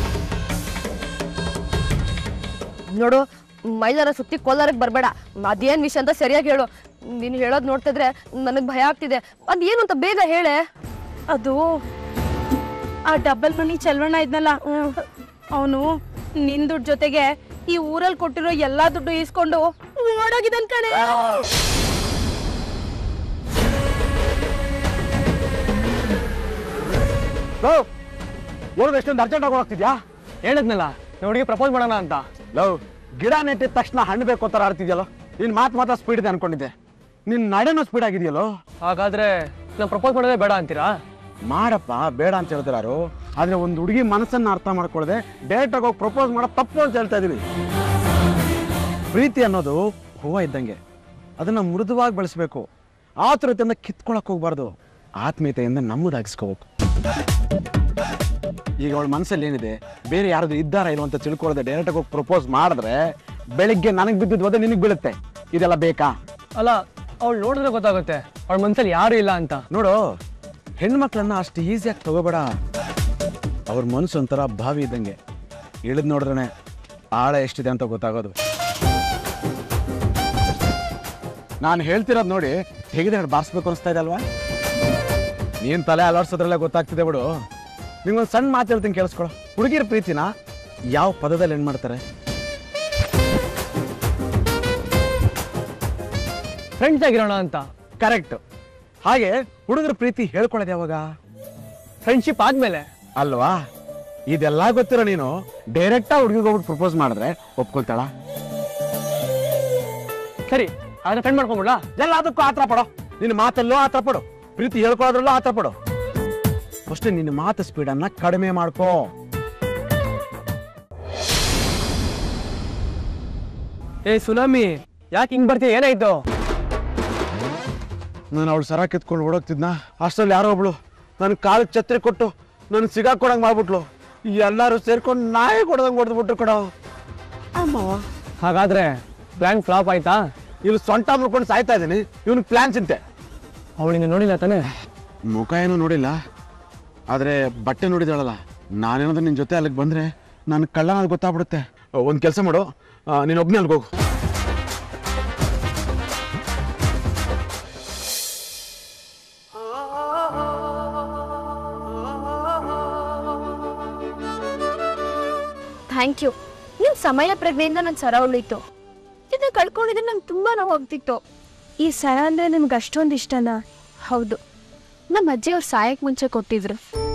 ನೋಡು ಮೈದಾನ ಸುತ್ತಿ ಕೋಲಾರಕ್ಕೆ ಬರಬೇಡ ಅದೇನ್ ವಿಷಯ ಅಂತ ಸರಿಯಾಗಿ ಹೇಳು ನೀನು ಹೇಳೋದು ನೋಡ್ತಿದ್ರೆ ನನಗೆ ಭಯ ಆಗ್ತಿದೆ ಅದೇನು ಅಂತ ಬೇಗ ಹೇಳೆ ಅದು ಆ ಡಬಲ್ ಮನಿ ಚಲ್ವಣ್ಣ ಇದ್ನಲ್ಲ ಅವನು ನಿನ್ ದುಡ್ಡು ಜೊತೆಗೆ ಈ ಊರಲ್ಲಿ ಕೊಟ್ಟಿರೋ ಎಲ್ಲಾ ದುಡ್ಡು ಇಸ್ಕೊಂಡು ಓಡೋಗಿದ್ದಾನ್ ಕಣೆ ಓಡೋದು ಎಷ್ಟೊಂದು ಅರ್ಜೆಂಟ್ ಆಗಿ ಹೋಗ್ತಿದ್ಯಾ ಹೇಳಿದ್ನಲ್ಲ ನನ್ನ ಹುಡುಗಿ ಪ್ರಪೋಸ್ ಮಾಡೋಣ ಅಂತ ಲವ್ ಗಿಡ ನೆಟ್ಟಿದ ತಕ್ಷಣ ಹಣ್ಣು ಬೇಕು ಅಂತ ಆಡ್ತಿದ್ಯಲ್ಲೋ ನಿನ್ ಮಾತು ಮಾತ್ರ ಸ್ಪೀಡ್ ಇದೆ ಅನ್ಕೊಂಡಿದ್ದೆ ನಿನ್ ನಡೆನೂ ಸ್ಪೀಡ್ ಆಗಿದೆಯಲ್ಲೋ ಹಾಗಾದ್ರೆ ನಾನು ಪ್ರಪೋಸ್ ಮಾಡೋದೇ ಬೇಡ ಅಂತೀರಾ ಮಾಡಪ್ಪ ಬೇಡ ಅಂತ ಹೇಳ್ತಾರು ಆದ್ರೆ ಒಂದು ಹುಡುಗಿ ಮನಸ್ಸನ್ನ ಅರ್ಥ ಮಾಡ್ಕೊಳ್ಳದೆ ಡೈರೆಕ್ಟ್ ಆಗಿ ಹೋಗಿ ಪ್ರಪೋಸ್ ಮಾಡೋ ತಪ್ಪು ಅಂತ ಹೇಳ್ತಾ ಇದೀನಿ ಪ್ರೀತಿ ಅನ್ನೋದು ಹೂವ ಇದ್ದಂಗೆ ಅದನ್ನ ಮೃದುವಾಗಿ ಬೆಳೆಸ್ಬೇಕು ಆತುರತೆಯಿಂದ ಕಿತ್ಕೊಳಕ್ ಹೋಗ್ಬಾರ್ದು ಆತ್ಮೀಯತೆಯಿಂದ ನಮ್ಮದಾಗಿಸ್ಕೋಬೇಕು ಈಗ ಅವಳ ಮನಸ್ಸಲ್ಲಿ ಏನಿದೆ ಬೇರೆ ಯಾರಾದ್ರು ಇದ್ದಾರಾ ಇಲ್ವ ಅಂತ ತಿಳ್ಕೊಳ್ಳದೆ ಡೈರೆಕ್ಟ್ ಆಗಿ ಹೋಗಿ ಪ್ರಪೋಸ್ ಮಾಡಿದ್ರೆ ಬೆಳಿಗ್ಗೆ ನನಗೆ ಬಿದ್ದಿದ್ದು ಹೋದ್ರೆ ನಿನಗೆ ಬೀಳುತ್ತೆ ಇದೆಲ್ಲ ಬೇಕಾ ಅಲ್ಲ ಅವಳು ನೋಡಿದ್ರೆ ಗೊತ್ತಾಗುತ್ತೆ ಅವಳ ಮನ್ಸಲ್ಲಿ ಯಾರು ಇಲ್ಲ ಅಂತ ನೋಡು ಹೆಣ್ಮಕ್ಳನ್ನ ಅಷ್ಟು ಈಸಿಯಾಗಿ ತಗೋಬೇಡ ಅವ್ರ ಮನಸ್ಸು ಒಂಥರ ಬಾವಿ ಇದ್ದಂಗೆ ಇಳಿದ್ ನೋಡಿದ್ರೆ ಆಳ ಎಷ್ಟಿದೆ ಅಂತ ಗೊತ್ತಾಗೋದು ನಾನು ಹೇಳ್ತಿರೋದು ನೋಡಿ ತೆಗೆದು ಬಾರಿಸ್ಬೇಕು ಅನಿಸ್ತಾ ಇದೆ ಅಲ್ವಾ ನೀನ್ ತಲೆ ಅಲಾಡ್ಸೋದ್ರಲ್ಲೇ ಗೊತ್ತಾಗ್ತಿದೆ ಬಿಡು ನಿಂಗೊಂದು ಸಣ್ಣ ಮಾತು ಹೇಳ್ತೀನಿ ಕೇಳಿಸ್ಕೊಳು ಹುಡುಗಿರ ಪ್ರೀತಿನ ಯಾವ ಪದದಲ್ಲಿ ಹೆಣ್ ಮಾಡ್ತಾರೆ ಫ್ರೆಂಡ್ಸ್ ಆಗಿರೋಣ ಅಂತ ಕರೆಕ್ಟ್ ಹಾಗೆ ಹುಡುಗರ ಪ್ರೀತಿ ಹೇಳ್ಕೊಳ್ಳೋದು ಯಾವಾಗ ಫ್ರೆಂಡ್ಶಿಪ್ ಆದ್ಮೇಲೆ ಅಲ್ವಾ ಇದೆಲ್ಲ ಗೊತ್ತಿರೋ ನೀನು ಡೈರೆಕ್ಟ್ ಹುಡುಗಿಗೆ ಹೋಗ್ಬಿಟ್ಟು ಪ್ರಪೋಸ್ ಮಾಡಿದ್ರೆ ಒಪ್ಕೊಳ್ತಾಳ ಸರಿ ಆದ್ರೆ ಫ್ರೆಂಡ್ ಮಾಡ್ಕೊಂಬಿಡ್ಲಾ ಎಲ್ಲದಕ್ಕೂ ಆತರ ಪಡೋ ನಿನ್ನ ಮಾತಲ್ಲೂ ಆತರ ಪಡು ಪ್ರೀತಿ ಹೇಳ್ಕೊಳ್ಳೋದ್ರಲ್ಲೂ ಆತರ ಪಡು ಫಸ್ಟ್ ನಿನ್ನ ಮಾತು ಸ್ಪೀಡನ್ನ ಕಡಿಮೆ ಮಾಡ್ಕೋ ಏ ಸುನಾಮಿ ಯಾಕೆ ಹಿಂಗ್ ಬರ್ತೀಯ ಏನಾಯ್ತು ನಾನು ಅವಳು ಸರ ಕಿತ್ಕೊಂಡು ಓಡೋಗ್ತಿದ್ನ ಅಷ್ಟರಲ್ಲಿ ಯಾರೋ ಒಬ್ಳು ನನ್ನ ಕಾಲು ಛತ್ರಿ ಕೊಟ್ಟು ನನ್ನ ಸಿಗಾಕೊಡಂಗೆ ಮಾಡ್ಬಿಟ್ಲು ಎಲ್ಲರೂ ಸೇರ್ಕೊಂಡು ನಾಯಿ ಕೊಡ್ದಂಗೆ ಹೊಡೆದ್ಬಿಟ್ರು ಕೊಡೋ ಹಾಗಾದ್ರೆ ಪ್ಲಾನ್ ಫ್ಲಾಪ್ ಆಯ್ತಾ ಇಲ್ಲಿ ಸೊಂಟ ಮುರ್ಕೊಂಡು ಸಾಯ್ತಾ ಇದ್ದೀನಿ ಇವನಿಗೆ ಪ್ಲಾನ್ ಚಿಂತೆ ಅವಳಿಂದ ನೋಡಿಲ್ಲ ತಾನೇ ಮುಖ ಏನೂ ನೋಡಿಲ್ಲ ಆದರೆ ಬಟ್ಟೆ ನೋಡಿದಾಳಲ್ಲ ನಾನೇನಾದ್ರೂ ನಿನ್ನ ಜೊತೆ ಅಲ್ಲಿಗೆ ಬಂದರೆ ನಾನು ಕಳ್ಳ ಅನ್ನೋದು ಗೊತ್ತಾಗ್ಬಿಡುತ್ತೆ ಒಂದು ಕೆಲಸ ಮಾಡು ನೀನು ಒಬ್ಬನೇ ಅಲ್ಲಿಗೆ ಹೋಗು ಥ್ಯಾಂಕ್ ಯು ನಿಮ್ ಸಮಯ ಪ್ರಜ್ಞೆಯಿಂದ ನನ್ನ ಸರ ಉಳಿತು ಇದನ್ನ ಕಳ್ಕೊಂಡಿದ್ರೆ ನಂಗೆ ತುಂಬಾ ನೋವಾಗ್ತಿತ್ತು ಈ ಸರ ಅಂದ್ರೆ ನಿಮ್ಗೆ ಅಷ್ಟೊಂದು ಇಷ್ಟನಾ ಹೌದು ನಮ್ಮ ಅಜ್ಜಿ ಅವ್ರು ಸಾಯಕ್ ಮುಂಚೆ ಕೊಟ್ಟಿದ್ರು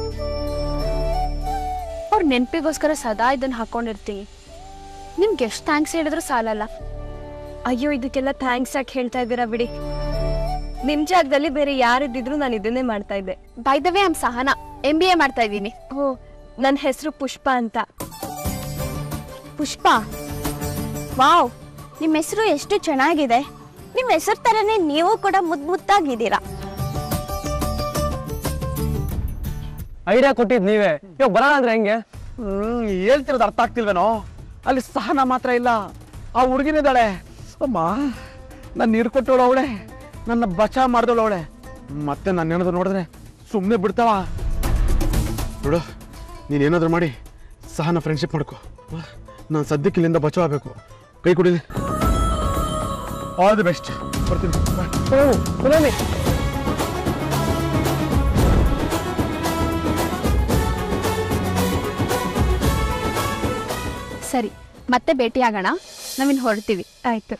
ಅವ್ರ ನೆನಪಿಗೋಸ್ಕರ ಸದಾ ಇದನ್ನ ಹಾಕೊಂಡಿರ್ತೀನಿ ನಿಮ್ಗೆ ಎಷ್ಟು ಥ್ಯಾಂಕ್ಸ್ ಹೇಳಿದ್ರು ಸಾಲಲ್ಲ ಅಯ್ಯೋ ಇದಕ್ಕೆಲ್ಲ ಥ್ಯಾಂಕ್ಸ್ ಯಾಕೆ ಹೇಳ್ತಾ ಇದ್ದೀರಾ ಬಿಡಿ ನಿಮ್ ಜಾಗದಲ್ಲಿ ಬೇರೆ ಯಾರಿದ್ದಿದ್ರು ನಾನು ಇದನ್ನೇ ಮಾಡ್ತಾ ಇದ್ದೆ by the way I'm Sahana M B A ಮಾಡ್ತಾ ಇದ್ದೀನಿ ಓ ನನ್ನ ಹೆಸರು ಪುಷ್ಪ ಅಂತ ಪುಷ್ಪ ವಾವ್ ನಿಮ್ಮ ಹೆಸರು ಎಷ್ಟು ಚೆನ್ನಾಗಿದೆ ನಿಮ್ಮ ಹೆಸರು ಥರನೇ ನೀವು ಕೂಡ ಮುದ್ದು ಮುದ್ದಾಗಿದ್ದೀರಾ ಐಡಿಯಾ ಕೊಟ್ಟಿದ್ ನೀವೇ ಇವಾಗ ಬರೋಣ ಅಂದ್ರೆ ಹೆಂಗೆ ಹ್ಮ್ ಹೇಳ್ತಿರೋದು ಅರ್ಥ ಆಗ್ತಿಲ್ವೇನೋ ಅಲ್ಲಿ ಸಹನ ಮಾತ್ರ ಇಲ್ಲ ಆ ಹುಡುಗಿನಿದ್ದಾಳೆ ಅಮ್ಮ ನನ್ನ ನೀರು ಕೊಟ್ಟವಳು ಅವಳೆ ನನ್ನ ಬಚಾವ್ ಮಾಡ್ದವಳು ಅವಳೆ ಮತ್ತೆ ನಾನು ಏನಾದ್ರು ನೋಡಿದ್ರೆ ಸುಮ್ಮನೆ ಬಿಡ್ತಾವ ನೋಡು ನೀನೇನಾದ್ರೂ ಮಾಡಿ ಸಹನ ಫ್ರೆಂಡ್ಶಿಪ್ ಮಾಡ್ಕೊ ನಾನು ಸದ್ಯಕ್ಕೆ ಇಲ್ಲಿಂದ ಬಚಾವ್ ಆಗಬೇಕು ಕೈ ಕುಡಿಲಿ ಆಲ್ ದಿ ಬೆಸ್ಟ್ ಬರ್ತೀನಿ Bye. ಸರಿ ಮತ್ತೆ ಭೇಟಿ ಆಗೋಣ ನಾವಿನ್ ಹೊರಡ್ತೀವಿ ಆಯ್ತು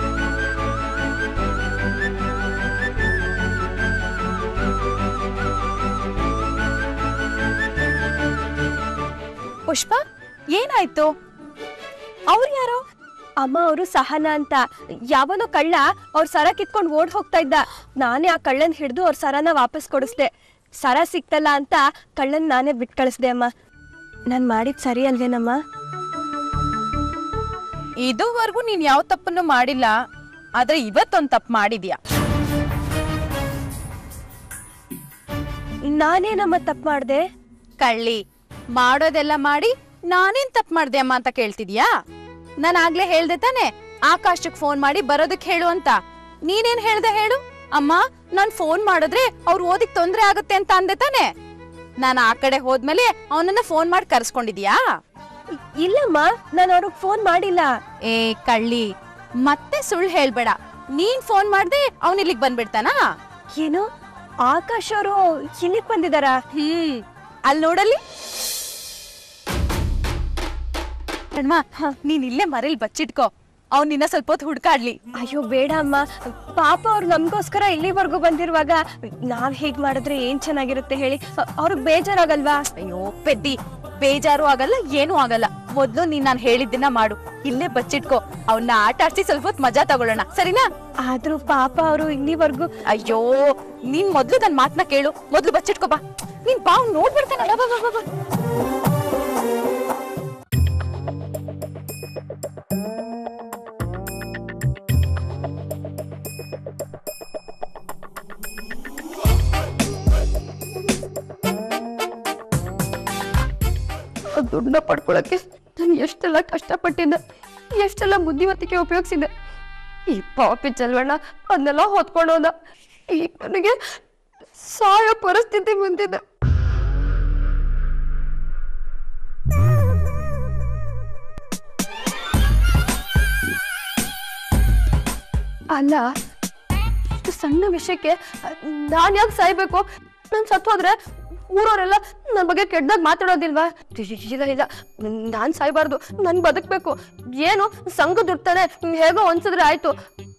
ಪುಷ್ಪ ಏನಾಯ್ತು ಅವ್ರು ಯಾರು ಅಮ್ಮ ಅವರು ಸಹನ ಅಂತ ಯಾವನೋ ಕಳ್ಳ ಅವ್ರ ಸರ ಕಿತ್ಕೊಂಡು ಓಡ್ ಹೋಗ್ತಾ ಇದ್ದ ನಾನೇ ಆ ಕಳ್ಳನ್ ಹಿಡಿದು ಅವ್ರ ಸರನ ವಾಪಸ್ ಕೊಡಿಸ್ದೆ ಸರ ಸಿಕ್ತಲ್ಲ ಅಂತ ಕಳ್ಳನ್ ನಾನೇ ಬಿಟ್ಟು ಕಳಿಸ್ದೆ ಅಮ್ಮ ನಾನು ಮಾಡಿದ್ ಸರಿ ಅಲ್ವೇನಮ್ಮ ಇದುವರೆಗೂ ನೀನ್ ಯಾವ ತಪ್ಪನ್ನು ಮಾಡಿಲ್ಲ ಆದ್ರೆ ಇವತ್ತೊಂದ್ ತಪ್ಪು ಮಾಡಿದ್ಯಾ ನಾನೇನಮ್ಮ ತಪ್ಪು ಮಾಡ್ದೆ ಕಳ್ಳಿ ಮಾಡೋದೆಲ್ಲ ಮಾಡಿ ನಾನೇನ್ ತಪ್ಪು ಮಾಡ್ದೆ ಅಮ್ಮ ಅಂತ ಕೇಳ್ತಿದ್ಯಾ ನಾನು ಆಗ್ಲೇ ಹೇಳ್ದೆ ತಾನೆ ಆಕಾಶಕ್ ಫೋನ್ ಮಾಡಿ ಬರೋದಕ್ ಹೇಳು ಅಂತ ನೀನೇನ್ ಹೇಳ್ದೆ ಹೇಳು ಅಮ್ಮ ನಾನ್ ಫೋನ್ ಮಾಡಿದ್ರೆ ಅವ್ರು ಓದಿಕ್ ತೊಂದ್ರೆ ಆಗುತ್ತೆ ಅಂತ ಅಂದೆ ತಾನೆ ನಾನು ಆ ಕಡೆ ಹೋದ್ಮೇಲೆ ಅವನನ್ನ ಫೋನ್ ಮಾಡಿ ಕರ್ಸ್ಕೊಂಡಿದ್ಯಾ ಇಲ್ಲಮ್ಮ ನಾನು ಅವ್ರಿಗೆ ಫೋನ್ ಮಾಡಿಲ್ಲ ಏ ಕಳ್ಳಿ ಮತ್ತೆ ಸುಳ್ಳು ಹೇಳ್ಬೇಡ ನೀನ್ ಫೋನ್ ಮಾಡ್ದೆ ಅವನ್ ಇಲ್ಲಿಗ್ ಬಂದ್ಬಿಡ್ತಾನಾ ಏನು ಆಕಾಶ್ ಅವರು ಇಲ್ಲಿಗೆ ಬಂದಿದಾರಾ ಹ್ಮ್ ಅಲ್ಲಿ ನೋಡಲ್ಲಿ ಕಣ್ಮಾ ನೀನ್ ಇಲ್ಲೇ ಮರೇಲಿ ಬಚ್ಚಿಟ್ಕೋ ಅವ್ನ್ ನಿನ್ನ ಸ್ವಲ್ಪ ಹೊತ್ತು ಹುಡ್ಕಾಡ್ಲಿ ಅಯ್ಯೋ ಬೇಡ ಅಮ್ಮ ಪಾಪ ಅವ್ರು ನಮ್ಗೋಸ್ಕರ ಇಲ್ಲಿವರೆಗೂ ಬಂದಿರುವಾಗ ನಾವ್ ಹೇಗ್ ಮಾಡಿದ್ರೆ ಏನ್ ಚೆನ್ನಾಗಿರುತ್ತೆ ಹೇಳಿ ಅವ್ರಿಗೆ ಬೇಜಾರಾಗಲ್ವಾ ಅಯ್ಯೋ ಪೆದ್ದಿ ಬೇಜಾರು ಆಗಲ್ಲ ಏನೂ ಆಗಲ್ಲ ಮೊದ್ಲು ನೀನ್ ನಾನ್ ಹೇಳಿದ್ದನ್ನ ಮಾಡು ಇಲ್ಲೇ ಬಚ್ಚಿಟ್ಕೋ ಅವನ್ನ ಆಟ ಆಡ್ಸಿ ಸ್ವಲ್ಪ ಹೊತ್ತು ಮಜಾ ತಗೊಳ್ಳೋಣ ಸರಿನಾ ಆದ್ರೂ ಪಾಪ ಅವರು ಇಲ್ಲಿವರೆಗೂ ಅಯ್ಯೋ ನೀನ್ ಮೊದ್ಲು ನನ್ ಮಾತನ್ನ ಕೇಳು ಮೊದ್ಲು ಬಚ್ಚಿಟ್ಕೋ ಬಾ ನೀನ್ ಬಾ ಅವ್ನ್ ನೋಡ್ಬಿಡ್ತಾನೆ ಬಾ, ಬಾ, ಬಾ, ಬಾ. ದುಡ್ಡನ್ನ ಪಡ್ಕೊಳಕ್ಕೆ ನಾನು ಎಷ್ಟೆಲ್ಲ ಕಷ್ಟಪಟ್ಟಿದ್ದೆ ಎಷ್ಟೆಲ್ಲ ಬುದ್ಧಿಮತ್ತಿಗೆ ಉಪಯೋಗಿಸಿದೆ ಈ ಪಾಪಿ ಚಲ್ವಣ್ಣ ಅದನ್ನೆಲ್ಲ ಹೊತ್ಕೊಂಡೋದ ಈಗ ನನಗೆ ಸಾಯೋ ಪರಿಸ್ಥಿತಿ ಬಂದಿದೆ ಅಲ್ಲ ಇಷ್ಟು ಸಣ್ಣ ವಿಷಯಕ್ಕೆ ನಾನು ಯಾಕೆ ಸಾಯ್ಬೇಕು ನಾನು ಸತ್ತೋದ್ರೆ ಊರವರೆಲ್ಲ ನನ್ನ ಬಗ್ಗೆ ಕೆಟ್ಟದಾಗ ಮಾತಾಡೋದಿಲ್ವಾ ಇಲ್ಲ ಇಲ್ಲ ನಾನು ಸಾಯ್ಬಾರ್ದು ನನ್ ಬದುಕ್ಬೇಕು ಏನು ಸಂಘ ದುಡ್ತಾನೆ ಹೇಗೋ ಅನ್ಸಿದ್ರೆ ಆಯ್ತು